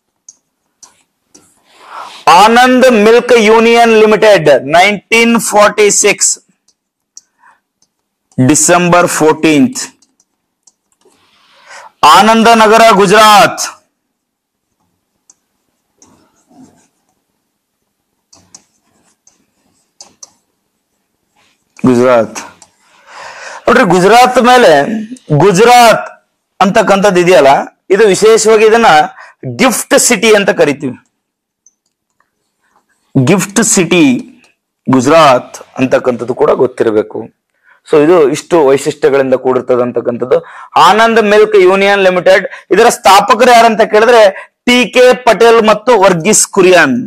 Anand milk union limited nineteen forty six December fourteenth Anandanagar Gujarat Gujarat ನೋಡ್ರಿ ಗುಜರಾತ್ ಮೇಲೆ ಗುಜರಾತ್ ಅಂತಕ್ಕಂಥದ್ದು ಇದೆಯಲ್ಲ ಇದು ವಿಶೇಷವಾಗಿ ಇದನ್ನ ಗಿಫ್ಟ್ ಸಿಟಿ ಅಂತ ಕರಿತೀವಿ ಗಿಫ್ಟ್ ಸಿಟಿ ಗುಜರಾತ್ ಅಂತಕ್ಕಂಥದ್ದು ಕೂಡ ಗೊತ್ತಿರಬೇಕು ಸೊ ಇದು ಇಷ್ಟು ವೈಶಿಷ್ಟ್ಯಗಳಿಂದ ಕೂಡಿರ್ತದೆ ಅಂತಕ್ಕಂಥದ್ದು ಆನಂದ್ ಮಿಲ್ಕ್ ಯೂನಿಯನ್ ಲಿಮಿಟೆಡ್ ಇದರ ಸ್ಥಾಪಕರು ಯಾರಂತ ಕೇಳಿದ್ರೆ ಟಿ ಕೆ ಪಟೇಲ್ ಮತ್ತು Verghese Kurien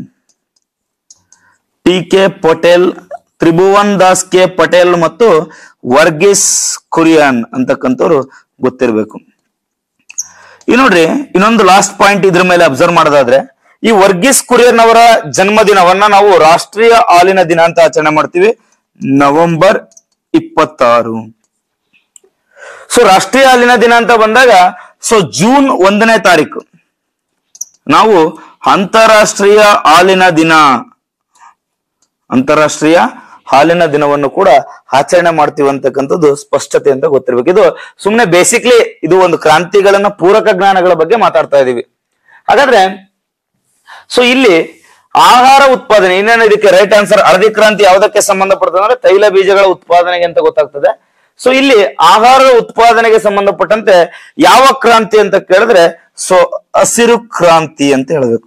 T K Patel Tribhuvandas K Patel ಮತ್ತು ವರ್ಗೀಸ್ ಕುರಿಯನ್ ಅಂತಕ್ಕಂಥವ್ರು ಗೊತ್ತಿರಬೇಕು ಈ ನೋಡ್ರಿ ಇನ್ನೊಂದು ಲಾಸ್ಟ್ ಪಾಯಿಂಟ್ ಇದ್ರ ಮೇಲೆ ಅಬ್ಸರ್ವ್ ಮಾಡೋದಾದ್ರೆ ಈ ವರ್ಗೀಸ್ ಕುರಿಯನ್ ಅವರ ಜನ್ಮದಿನವನ್ನ ನಾವು ರಾಷ್ಟ್ರೀಯ ಹಾಲಿನ ದಿನ ಅಂತ ಆಚರಣೆ ಮಾಡ್ತೀವಿ ನವೆಂಬರ್ ಇಪ್ಪತ್ತಾರು ಸೊ ರಾಷ್ಟ್ರೀಯ ಹಾಲಿನ ದಿನ ಅಂತ ಬಂದಾಗ ಸೊ ಜೂನ್ ಒಂದನೇ ತಾರೀಕು ನಾವು ಅಂತಾರಾಷ್ಟ್ರೀಯ ಹಾಲಿನ ದಿನ ಅಂತಾರಾಷ್ಟ್ರೀಯ ಹಾಲಿನ ದಿನವನ್ನು ಕೂಡ ಆಚರಣೆ ಮಾಡ್ತೀವಿ ಅಂತಕ್ಕಂಥದ್ದು ಸ್ಪಷ್ಟತೆ ಅಂತ ಗೊತ್ತಿರ್ಬೇಕು ಇದು ಸುಮ್ಮನೆ ಬೇಸಿಕ್ಲಿ ಇದು ಒಂದು ಕ್ರಾಂತಿಗಳನ್ನ ಪೂರಕ ಜ್ಞಾನಗಳ ಬಗ್ಗೆ ಮಾತಾಡ್ತಾ ಇದೀವಿ ಹಾಗಾದ್ರೆ ಸೊ ಇಲ್ಲಿ ಆಹಾರ ಉತ್ಪಾದನೆ ಇನ್ನೇನು ಇದಕ್ಕೆ ರೈಟ್ ಆನ್ಸರ್ ಹಳದಿ ಕ್ರಾಂತಿ ಯಾವುದಕ್ಕೆ ಸಂಬಂಧಪಡ್ತದೆ ಅಂದ್ರೆ ತೈಲ ಬೀಜಗಳ ಉತ್ಪಾದನೆಗೆ ಅಂತ ಗೊತ್ತಾಗ್ತದೆ ಸೊ ಇಲ್ಲಿ ಆಹಾರ ಉತ್ಪಾದನೆಗೆ ಸಂಬಂಧಪಟ್ಟಂತೆ ಯಾವ ಕ್ರಾಂತಿ ಅಂತ ಕೇಳಿದ್ರೆ ಸೊ ಹಸಿರು ಕ್ರಾಂತಿ ಅಂತ ಹೇಳಬೇಕು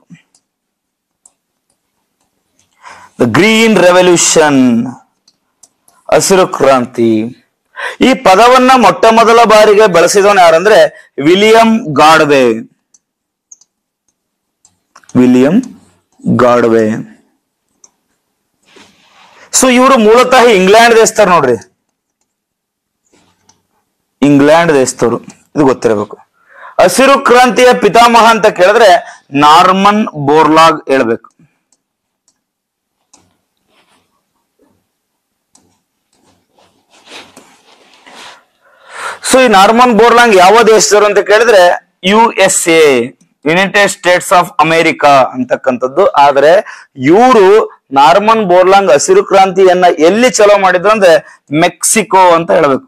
ದ ಗ್ರೀನ್ ರೆವಲ್ಯೂಷನ್ ಹಸಿರು ಕ್ರಾಂತಿ ಈ ಪದವನ್ನ ಮೊಟ್ಟ ಮೊದಲ ಬಾರಿಗೆ ಬಳಸಿದವನು ಯಾರಂದ್ರೆ William Godwin William Godwin so ಇವರು ಮೂಲತಃ ಇಂಗ್ಲೆಂಡ್ ದೇಶದವ್ರು ನೋಡ್ರಿ ಇಂಗ್ಲೆಂಡ್ ದೇಶದವರು ಇದು ಗೊತ್ತಿರಬೇಕು ಹಸಿರು ಕ್ರಾಂತಿಯ ಪಿತಾಮಹ ಅಂತ ಕೇಳಿದ್ರೆ ನಾರ್ಮನ್ ಬೋರ್ಲಾಗ್ ಹೇಳ್ಬೇಕು ಸೊ ಈ ನಾರ್ಮನ್ ಬೋರ್ಲಾಂಗ್ ಯಾವ ದೇಶದವರು ಅಂತ ಕೇಳಿದ್ರೆ U S A United States of America ಅಂತಕ್ಕಂಥದ್ದು ಆದ್ರೆ ಇವರು ನಾರ್ಮನ್ ಬೋರ್ಲಾಂಗ್ ಹಸಿರು ಕ್ರಾಂತಿಯನ್ನ ಎಲ್ಲಿ ಚಲೋ ಮಾಡಿದ್ರು ಅಂದ್ರೆ ಮೆಕ್ಸಿಕೋ ಅಂತ ಹೇಳ್ಬೇಕು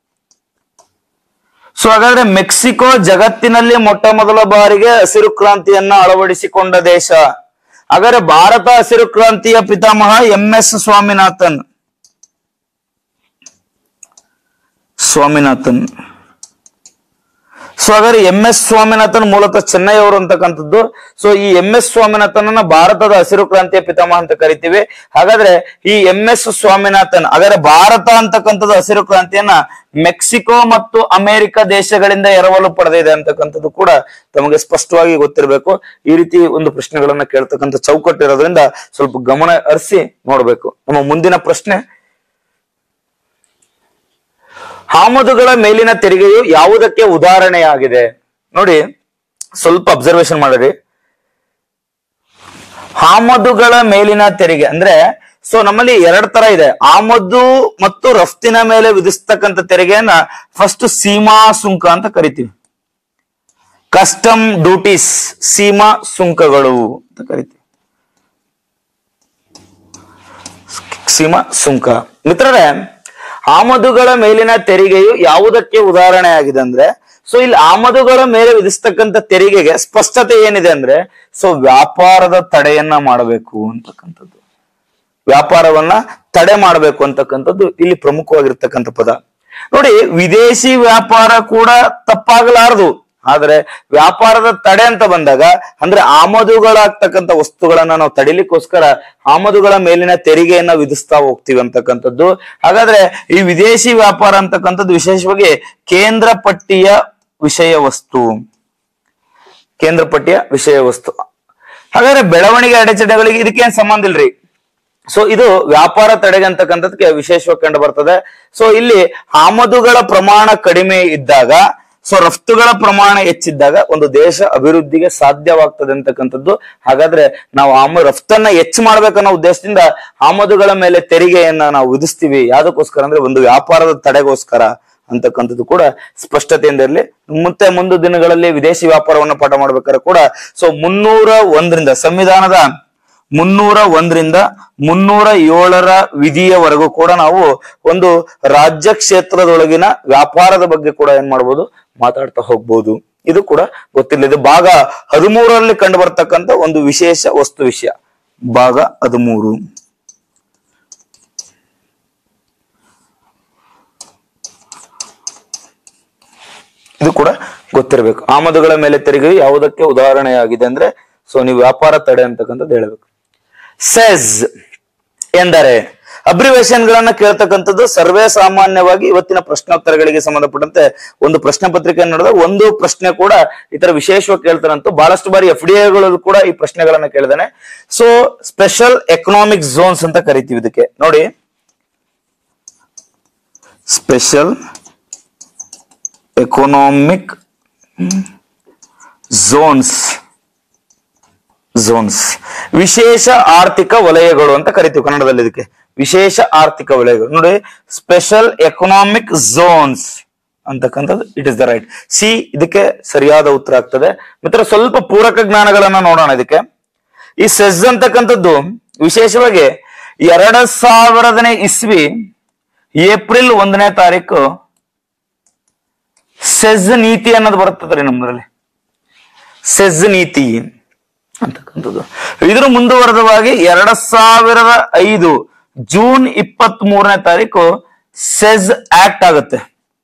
ಸೊ ಹಾಗಾದ್ರೆ ಮೆಕ್ಸಿಕೋ ಜಗತ್ತಿನಲ್ಲಿ ಮೊಟ್ಟ ಮೊದಲ ಬಾರಿಗೆ ಹಸಿರು ಕ್ರಾಂತಿಯನ್ನ ಅಳವಡಿಸಿಕೊಂಡ ದೇಶ ಹಾಗಾದ್ರೆ ಭಾರತ ಹಸಿರು ಕ್ರಾಂತಿಯ ಪಿತಾಮಹ M S Swaminathan Swaminathan so ಹಾಗಾದ್ರೆ ಎಂ ಎಸ್ ಸ್ವಾಮಿನಾಥನ್ ಮೂಲತಃ ಚೆನ್ನೈ ಅವರು ಅಂತಕ್ಕಂಥದ್ದು ಸೊ ಈ ಎಂ ಎಸ್ ಸ್ವಾಮಿನಾಥನ್ ಭಾರತದ ಹಸಿರು ಕ್ರಾಂತಿಯ ಪಿತಾಮಹ ಅಂತ ಕರಿತೀವಿ ಹಾಗಾದ್ರೆ ಈ ಎಂ ಎಸ್ ಸ್ವಾಮಿನಾಥನ್ ಹಾಗಾದ್ರೆ ಭಾರತ ಅಂತಕ್ಕಂಥದ್ದು ಹಸಿರು ಕ್ರಾಂತಿಯನ್ನ ಮೆಕ್ಸಿಕೋ ಮತ್ತು ಅಮೆರಿಕ ದೇಶಗಳಿಂದ ಎರವಲು ಪಡೆದಿದೆ ಅಂತಕ್ಕಂಥದ್ದು ಕೂಡ ತಮಗೆ ಸ್ಪಷ್ಟವಾಗಿ ಗೊತ್ತಿರಬೇಕು ಈ ರೀತಿ ಒಂದು ಪ್ರಶ್ನೆಗಳನ್ನ ಕೇಳ್ತಕ್ಕಂಥ ಚೌಕಟ್ಟು ಇರೋದ್ರಿಂದ ಸ್ವಲ್ಪ ಗಮನ ಹರಿಸಿ ನೋಡ್ಬೇಕು ನಮ್ಮ ಮುಂದಿನ ಪ್ರಶ್ನೆ ಆಮದುಗಳ ಮೇಲಿನ ತೆರಿಗೆಯು ಯಾವುದಕ್ಕೆ ಉದಾಹರಣೆಯಾಗಿದೆ ನೋಡಿ ಸ್ವಲ್ಪ ಅಬ್ಸರ್ವೇಷನ್ ಮಾಡಿರಿ ಆಮದುಗಳ ಮೇಲಿನ ತೆರಿಗೆ ಅಂದ್ರೆ ಸೊ ನಮ್ಮಲ್ಲಿ ಎರಡ್ ತರ ಇದೆ ಆಮದು ಮತ್ತು ರಫ್ತಿನ ಮೇಲೆ ವಿಧಿಸ್ತಕ್ಕಂಥ ತೆರಿಗೆಯನ್ನ ಫಸ್ಟ್ ಸೀಮಾ ಸುಂಕ ಅಂತ ಕರಿತೀವಿ ಕಸ್ಟಮ್ ಡ್ಯೂಟೀಸ್ ಸೀಮಾ ಸುಂಕಗಳು ಅಂತ ಕರಿತೀವಿ ಸೀಮಾ ಸುಂಕ ಮಿತ್ರರೇ ಆಮದುಗಳ ಮೇಲಿನ ತೆರಿಗೆಯು ಯಾವುದಕ್ಕೆ ಉದಾಹರಣೆಯಾಗಿದೆ ಅಂದ್ರೆ ಸೊ ಇಲ್ಲಿ ಆಮದುಗಳ ಮೇಲೆ ವಿಧಿಸ್ತಕ್ಕಂಥ ತೆರಿಗೆಗೆ ಸ್ಪಷ್ಟತೆ ಏನಿದೆ ಅಂದ್ರೆ ಸೊ ವ್ಯಾಪಾರದ ತಡೆಯನ್ನ ಮಾಡಬೇಕು ಅಂತಕ್ಕಂಥದ್ದು ವ್ಯಾಪಾರವನ್ನ ತಡೆ ಮಾಡಬೇಕು ಅಂತಕ್ಕಂಥದ್ದು ಇಲ್ಲಿ ಪ್ರಮುಖವಾಗಿರ್ತಕ್ಕಂಥ ಪದ ನೋಡಿ ವಿದೇಶಿ ವ್ಯಾಪಾರ ಕೂಡ ತಪ್ಪಾಗಲಾರದು ಆದ್ರೆ ವ್ಯಾಪಾರದ ತಡೆ ಅಂತ ಬಂದಾಗ ಅಂದ್ರೆ ಆಮದುಗಳಾಗ್ತಕ್ಕಂಥ ವಸ್ತುಗಳನ್ನ ನಾವು ತಡಿಲಿಕ್ಕೋಸ್ಕರ ಆಮದುಗಳ ಮೇಲಿನ ತೆರಿಗೆಯನ್ನ ವಿಧಿಸ್ತಾ ಹೋಗ್ತೀವಿ ಅಂತಕ್ಕಂಥದ್ದು ಹಾಗಾದ್ರೆ ಈ ವಿದೇಶಿ ವ್ಯಾಪಾರ ಅಂತಕ್ಕಂಥದ್ದು ವಿಶೇಷವಾಗಿ ಕೇಂದ್ರ ಪಟ್ಟಿಯ ವಿಷಯ ವಸ್ತು ಕೇಂದ್ರ ಪಟ್ಟಿಯ ವಿಷಯ ವಸ್ತು ಹಾಗಾದ್ರೆ ಬೆಳವಣಿಗೆ ಅಡೆತಡೆಗಳಿಗೆ ಇದಕ್ಕೇನ್ ಸಂಬಂಧ ಇಲ್ರಿ ಸೊ ಇದು ವ್ಯಾಪಾರ ತಡೆಗೆ ಅಂತಕ್ಕಂಥದಕ್ಕೆ ವಿಶೇಷವಾಗಿ ಕಂಡು ಬರ್ತದೆ ಸೊ ಇಲ್ಲಿ ಆಮದುಗಳ ಪ್ರಮಾಣ ಕಡಿಮೆ ಇದ್ದಾಗ ಸೊ ರಫ್ತುಗಳ ಪ್ರಮಾಣ ಹೆಚ್ಚಿದ್ದಾಗ ಒಂದು ದೇಶ ಅಭಿವೃದ್ಧಿಗೆ ಸಾಧ್ಯವಾಗ್ತದೆ ಅಂತಕ್ಕಂಥದ್ದು ಹಾಗಾದ್ರೆ ನಾವು ಆಮ ರಫ್ತನ್ನ ಹೆಚ್ಚು ಮಾಡ್ಬೇಕನ್ನೋ ಉದ್ದೇಶದಿಂದ ಆಮದುಗಳ ಮೇಲೆ ತೆರಿಗೆಯನ್ನ ನಾವು ವಿಧಿಸ್ತೀವಿ ಯಾವ್ದಕ್ಕೋಸ್ಕರ ಅಂದ್ರೆ ಒಂದು ವ್ಯಾಪಾರದ ತಡೆಗೋಸ್ಕರ ಅಂತಕ್ಕಂಥದ್ದು ಕೂಡ ಸ್ಪಷ್ಟತೆಯಿಂದ ಇರಲಿ ಮತ್ತೆ ಮುಂದೆ ದಿನಗಳಲ್ಲಿ ವಿದೇಶಿ ವ್ಯಾಪಾರವನ್ನು ಪಾಠ ಮಾಡ್ಬೇಕಾದ್ರೆ ಕೂಡ ಸೊ ಮುನ್ನೂರ ಒಂದರಿಂದ ಸಂವಿಧಾನದ ಮುನ್ನೂರ ಒಂದರಿಂದ ಮುನ್ನೂರ ಏಳರ ವಿಧಿಯವರೆಗೂ ಕೂಡ ನಾವು ಒಂದು ರಾಜ್ಯ ಕ್ಷೇತ್ರದೊಳಗಿನ ವ್ಯಾಪಾರದ ಬಗ್ಗೆ ಕೂಡ ಏನ್ ಮಾಡ್ಬೋದು ಮಾತಾಡ್ತಾ ಹೋಗ್ಬೋದು ಇದು ಕೂಡ ಗೊತ್ತಿಲ್ಲ ಇದು ಭಾಗ ಹದಿಮೂರರಲ್ಲಿ ಕಂಡು ಬರ್ತಕ್ಕಂಥ ಒಂದು ವಿಶೇಷ ವಸ್ತು ವಿಷಯ ಭಾಗ ಹದಿಮೂರು ಇದು ಕೂಡ ಗೊತ್ತಿರಬೇಕು ಆಮದುಗಳ ಮೇಲೆ ತೆರಿಗೆಯು ಯಾವುದಕ್ಕೆ ಉದಾಹರಣೆಯಾಗಿದೆ ಅಂದ್ರೆ ಸೊ ನೀವು ವ್ಯಾಪಾರ ತಡೆ ಅಂತಕ್ಕಂಥದ್ದು ಹೇಳಬೇಕು ಸೆಸ್ ಎಂದರೆ ಅಬ್ರಿವೇಶನ್ ಗಳನ್ನ ಕೇಳ್ತಕ್ಕಂಥದ್ದು ಸರ್ವೇ ಸಾಮಾನ್ಯವಾಗಿ ಇವತ್ತಿನ ಪ್ರಶ್ನೋತ್ತರಗಳಿಗೆ ಸಂಬಂಧಪಟ್ಟಂತೆ ಒಂದು ಪ್ರಶ್ನೆ ಪತ್ರಿಕೆಯನ್ನು ನೋಡಿದಾಗ ಒಂದು ಪ್ರಶ್ನೆ ಕೂಡ ಈ ತರ ವಿಶೇಷವಾಗಿ ಕೇಳ್ತಾರಂತೂ ಬಹಳಷ್ಟು ಬಾರಿ ಎಫ್ ಡಿ ಎಗಳು ಕೂಡ ಈ ಪ್ರಶ್ನೆಗಳನ್ನ ಕೇಳಿದಾನೆ ಸೊ ಸ್ಪೆಷಲ್ ಎಕನಾಮಿಕ್ ಝೋನ್ಸ್ ಅಂತ ಕರಿತೀವಿ ಇದಕ್ಕೆ ನೋಡಿ ಸ್ಪೆಷಲ್ ಎಕನಾಮಿಕ್ ಝೋನ್ಸ್ ಝೋನ್ಸ್ ವಿಶೇಷ ಆರ್ಥಿಕ ವಲಯಗಳು ಅಂತ ಕರಿತೀವಿ ಕನ್ನಡದಲ್ಲಿ ಇದಕ್ಕೆ ವಿಶೇಷ ಆರ್ಥಿಕ ವಲಯಗಳು ನೋಡಿ ಸ್ಪೆಷಲ್ ಎಕನಾಮಿಕ್ ಝೋನ್ಸ್ ಅಂತಕ್ಕಂಥದ್ದು it is the right C ಇದಕ್ಕೆ ಸರಿಯಾದ ಉತ್ತರ ಆಗ್ತದೆ ಮಿತ್ರ ಸ್ವಲ್ಪ ಪೂರಕ ಜ್ಞಾನಗಳನ್ನ ನೋಡೋಣ ಇದಕ್ಕೆ ಈ ಸೆಸ್ ಅಂತಕ್ಕಂಥದ್ದು ವಿಶೇಷವಾಗಿ ಎರಡ್ ಸಾವಿರದನೇ ಇಸ್ವಿ ಏಪ್ರಿಲ್ ಒಂದನೇ ತಾರೀಕು ಸೆಸ್ ನೀತಿ ಅನ್ನೋದು ಬರುತ್ತದೆ ನಮ್ಮದ್ರಲ್ಲಿ ಸೆಸ್ ನೀತಿ ಅಂತಕ್ಕಂಥದ್ದು ಇದರ ಮುಂದುವರೆದವಾಗಿ ಎರಡ್ ಸಾವಿರದ ಐದು ಜೂನ್ ಇಪ್ಪತ್ತ್ ಮೂರನೇ ತಾರೀಕು ಸೆಸ್ ಆಕ್ಟ್ ಆಗುತ್ತೆ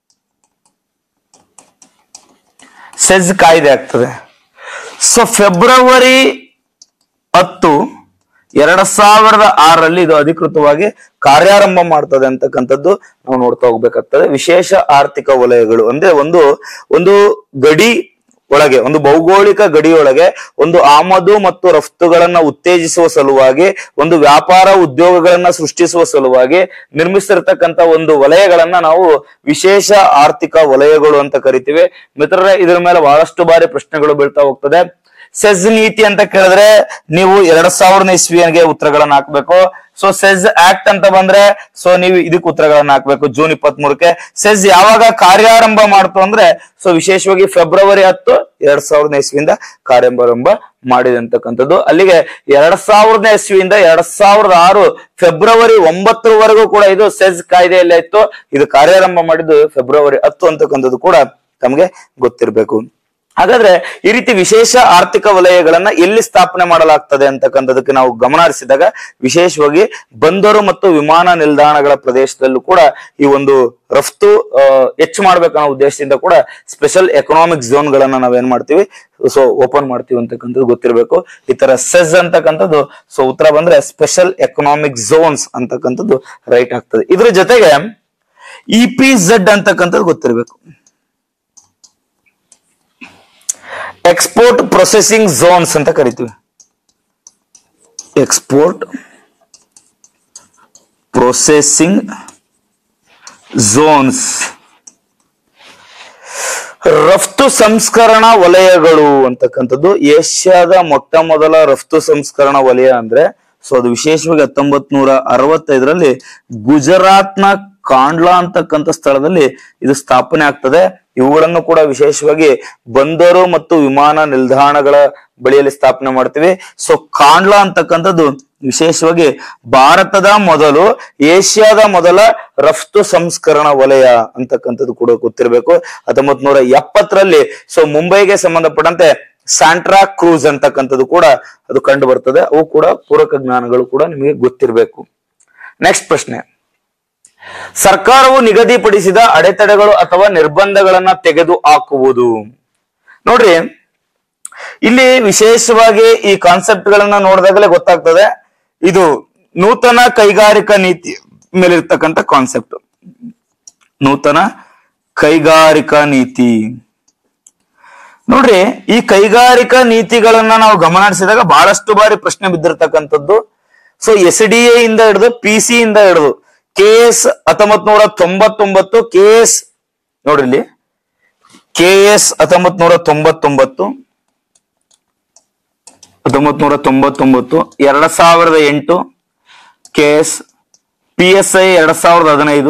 ಸೆಸ್ ಕಾಯ್ದೆ ಆಗ್ತದೆ ಸೊ ಫೆಬ್ರವರಿ ಹತ್ತು ಎರಡ್ ಸಾವಿರದ ಆರರಲ್ಲಿ ಇದು ಅಧಿಕೃತವಾಗಿ ಕಾರ್ಯಾರಂಭ ಮಾಡ್ತದೆ ಅಂತಕ್ಕಂಥದ್ದು ನಾವು ನೋಡ್ತಾ ಹೋಗ್ಬೇಕಾಗ್ತದೆ ವಿಶೇಷ ಆರ್ಥಿಕ ವಲಯಗಳು ಅಂದ್ರೆ ಒಂದು ಒಂದು ಗಡಿ ಒಳಗೆ ಒಂದು ಭೌಗೋಳಿಕ ಗಡಿಯೊಳಗೆ ಒಂದು ಆಮದು ಮತ್ತು ರಫ್ತುಗಳನ್ನ ಉತ್ತೇಜಿಸುವ ಸಲುವಾಗಿ ಒಂದು ವ್ಯಾಪಾರ ಉದ್ಯೋಗಗಳನ್ನ ಸೃಷ್ಟಿಸುವ ಸಲುವಾಗಿ ನಿರ್ಮಿಸಿರ್ತಕ್ಕಂತ ಒಂದು ವಲಯಗಳನ್ನ ನಾವು ವಿಶೇಷ ಆರ್ಥಿಕ ವಲಯಗಳು ಅಂತ ಕರಿತೀವಿ ಮಿತ್ರರೇ ಇದ್ರ ಮೇಲೆ ಬಹಳಷ್ಟು ಬಾರಿ ಪ್ರಶ್ನೆಗಳು ಬೀಳ್ತಾ ಹೋಗ್ತದೆ ಸೆಸ್ ನೀತಿ ಅಂತ ಕೇಳಿದ್ರೆ ನೀವು ಎರಡ್ ಸಾವಿರದ ಇಸ್ವಿಗೆ ಉತ್ತರಗಳನ್ನ ಹಾಕ್ಬೇಕು ಸೊ ಸೆಸ್ ಆಕ್ಟ್ ಅಂತ ಬಂದ್ರೆ ಸೊ ನೀವು ಇದಕ್ಕೆ ಉತ್ತರಗಳನ್ನ ಹಾಕ್ಬೇಕು ಜೂನ್ ಇಪ್ಪತ್ತ್ ಮೂರಕ್ಕೆ ಸೆಸ್ ಯಾವಾಗ ಕಾರ್ಯಾರಂಭ ಮಾಡ್ತು ಅಂದ್ರೆ ಸೊ ವಿಶೇಷವಾಗಿ ಫೆಬ್ರವರಿ ಹತ್ತು ಎರಡ್ ಸಾವಿರದ ಇಸ್ವಿಯಿಂದ ಕಾರ್ಯಾರಂಭ ಮಾಡಿದೆ ಅಂತಕ್ಕಂಥದ್ದು ಅಲ್ಲಿಗೆ ಎರಡ್ ಸಾವಿರದ ಇಸ್ವಿಯಿಂದ ಎರಡ್ ಸಾವಿರದ ಆರು ಫೆಬ್ರವರಿ ಒಂಬತ್ತರವರೆಗೂ ಕೂಡ ಇದು ಸೆಸ್ ಕಾಯ್ದೆಯಲ್ಲೇ ಇತ್ತು ಇದು ಕಾರ್ಯಾರಂಭ ಮಾಡಿದ್ದು ಫೆಬ್ರವರಿ ಹತ್ತು ಅಂತಕ್ಕಂಥದ್ದು ಕೂಡ ತಮಗೆ ಗೊತ್ತಿರಬೇಕು ಹಾಗಾದ್ರೆ ಈ ರೀತಿ ವಿಶೇಷ ಆರ್ಥಿಕ ವಲಯಗಳನ್ನ ಎಲ್ಲಿ ಸ್ಥಾಪನೆ ಮಾಡಲಾಗ್ತದೆ ಅಂತಕ್ಕಂಥದಕ್ಕೆ ನಾವು ಗಮನ ಹರಿಸಿದಾಗ ವಿಶೇಷವಾಗಿ ಬಂದರು ಮತ್ತು ವಿಮಾನ ನಿಲ್ದಾಣಗಳ ಪ್ರದೇಶದಲ್ಲೂ ಕೂಡ ಈ ಒಂದು ರಫ್ತು ಆ, ಹೆಚ್ಚು ಮಾಡ್ಬೇಕನ್ನೋ ಉದ್ದೇಶದಿಂದ ಕೂಡ ಸ್ಪೆಷಲ್ ಎಕನಾಮಿಕ್ ಝೋನ್ ಗಳನ್ನ ನಾವೇನ್ ಮಾಡ್ತೀವಿ ಸೊ ಓಪನ್ ಮಾಡ್ತೀವಿ ಅಂತಕ್ಕಂಥದ್ದು ಗೊತ್ತಿರಬೇಕು ಈ ತರ ಸೆಸ್ ಅಂತಕ್ಕಂಥದ್ದು ಸೊ ಉತ್ತರ ಬಂದ್ರೆ ಸ್ಪೆಷಲ್ ಎಕನಾಮಿಕ್ ಝೋನ್ಸ್ ಅಂತಕ್ಕಂಥದ್ದು ರೈಟ್ ಆಗ್ತದೆ ಇದ್ರ ಜೊತೆಗೆ ಇ ಪಿ ಝೆಡ್ ಅಂತಕ್ಕಂಥದ್ದು ಗೊತ್ತಿರಬೇಕು ಎಕ್ಸ್ಪೋರ್ಟ್ ಪ್ರೊಸೆಸಿಂಗ್ ಝೋನ್ಸ್ ಅಂತ ಕರಿತೀವಿ ಎಕ್ಸ್ಪೋರ್ಟ್ ಪ್ರೊಸೆಸಿಂಗ್ ಝೋನ್ಸ್ ರಫ್ತು ಸಂಸ್ಕರಣಾ ವಲಯಗಳು ಅಂತಕ್ಕಂಥದ್ದು ಏಷ್ಯಾದ ಮೊಟ್ಟ ಮೊದಲ ರಫ್ತು ಸಂಸ್ಕರಣಾ ವಲಯ ಅಂದ್ರೆ ಸೊ ಅದು ವಿಶೇಷವಾಗಿ ಹತ್ತೊಂಬತ್ ನೂರ ಅರವತ್ತೈದರಲ್ಲಿ ಗುಜರಾತ್ನ ಕಾಂಡ್ಲಾ ಅಂತಕ್ಕಂಥ ಸ್ಥಳದಲ್ಲಿ ಇದು ಸ್ಥಾಪನೆ ಆಗ್ತದೆ ಇವುಗಳನ್ನು ಕೂಡ ವಿಶೇಷವಾಗಿ ಬಂದರು ಮತ್ತು ವಿಮಾನ ನಿಲ್ದಾಣಗಳ ಬಳಿಯಲ್ಲಿ ಸ್ಥಾಪನೆ ಮಾಡ್ತೀವಿ ಸೊ ಕಾಂಡ್ಲಾ ಅಂತಕ್ಕಂಥದ್ದು ವಿಶೇಷವಾಗಿ ಭಾರತದ ಮೊದಲು ಏಷ್ಯಾದ ಮೊದಲ ರಫ್ತು ಸಂಸ್ಕರಣ ವಲಯ ಅಂತಕ್ಕಂಥದ್ದು ಕೂಡ ಗೊತ್ತಿರಬೇಕು ಹತ್ತೊಂಬತ್ ನೂರ ಎಪ್ಪತ್ತರಲ್ಲಿ ಸೊ ಮುಂಬೈಗೆ ಸಂಬಂಧಪಟ್ಟಂತೆ ಸ್ಯಾಂಟ್ರಾ ಕ್ರೂಸ್ ಅಂತಕ್ಕಂಥದ್ದು ಕೂಡ ಅದು ಕಂಡು ಬರ್ತದೆ ಅವು ಕೂಡ ಪೂರಕ ಜ್ಞಾನಗಳು ಕೂಡ ನಿಮಗೆ ಗೊತ್ತಿರಬೇಕು ನೆಕ್ಸ್ಟ್ ಪ್ರಶ್ನೆ ಸರ್ಕಾರವು ನಿಗದಿಪಡಿಸಿದ ಅಡೆತಡೆಗಳು ಅಥವಾ ನಿರ್ಬಂಧಗಳನ್ನ ತೆಗೆದು ಹಾಕುವುದು ನೋಡ್ರಿ ಇಲ್ಲಿ ವಿಶೇಷವಾಗಿ ಈ ಕಾನ್ಸೆಪ್ಟ್ ಗಳನ್ನ ನೋಡಿದಾಗಲೇ ಗೊತ್ತಾಗ್ತದೆ ಇದು ನೂತನ ಕೈಗಾರಿಕಾ ನೀತಿ ಮೇಲಿರ್ತಕ್ಕಂಥ ಕಾನ್ಸೆಪ್ಟ್ ನೂತನ ಕೈಗಾರಿಕಾ ನೀತಿ ನೋಡ್ರಿ ಈ ಕೈಗಾರಿಕಾ ನೀತಿಗಳನ್ನ ನಾವು ಗಮನ ಹರಿಸಿದಾಗ ಬಹಳಷ್ಟು ಬಾರಿ ಪ್ರಶ್ನೆ ಬಿದ್ದಿರ್ತಕ್ಕಂಥದ್ದು ಸೊ ಎಸ್ ಡಿ ಎ ಇಂದ ಹಿಡಿದು ಪಿ ಸಿ ಇಂದ ಹಿಡಿದು ಕೆ ಎಸ್ ಹತ್ತೊಂಬತ್ ನೂರ ತೊಂಬತ್ತೊಂಬತ್ತು ಕೆ ಎಸ್ ನೋಡ್ರಿ ಇಲ್ಲಿ ಕೆ ಎಸ್ ಹತ್ತೊಂಬತ್ ನೂರ ತೊಂಬತ್ತೊಂಬತ್ತು ಹತ್ತೊಂಬತ್ ನೂರ ತೊಂಬತ್ತೊಂಬತ್ತು ಎರಡ್ ಸಾವಿರದ ಎಂಟು K S P S I ಎರಡ್ ಸಾವಿರದ ಹದಿನೈದು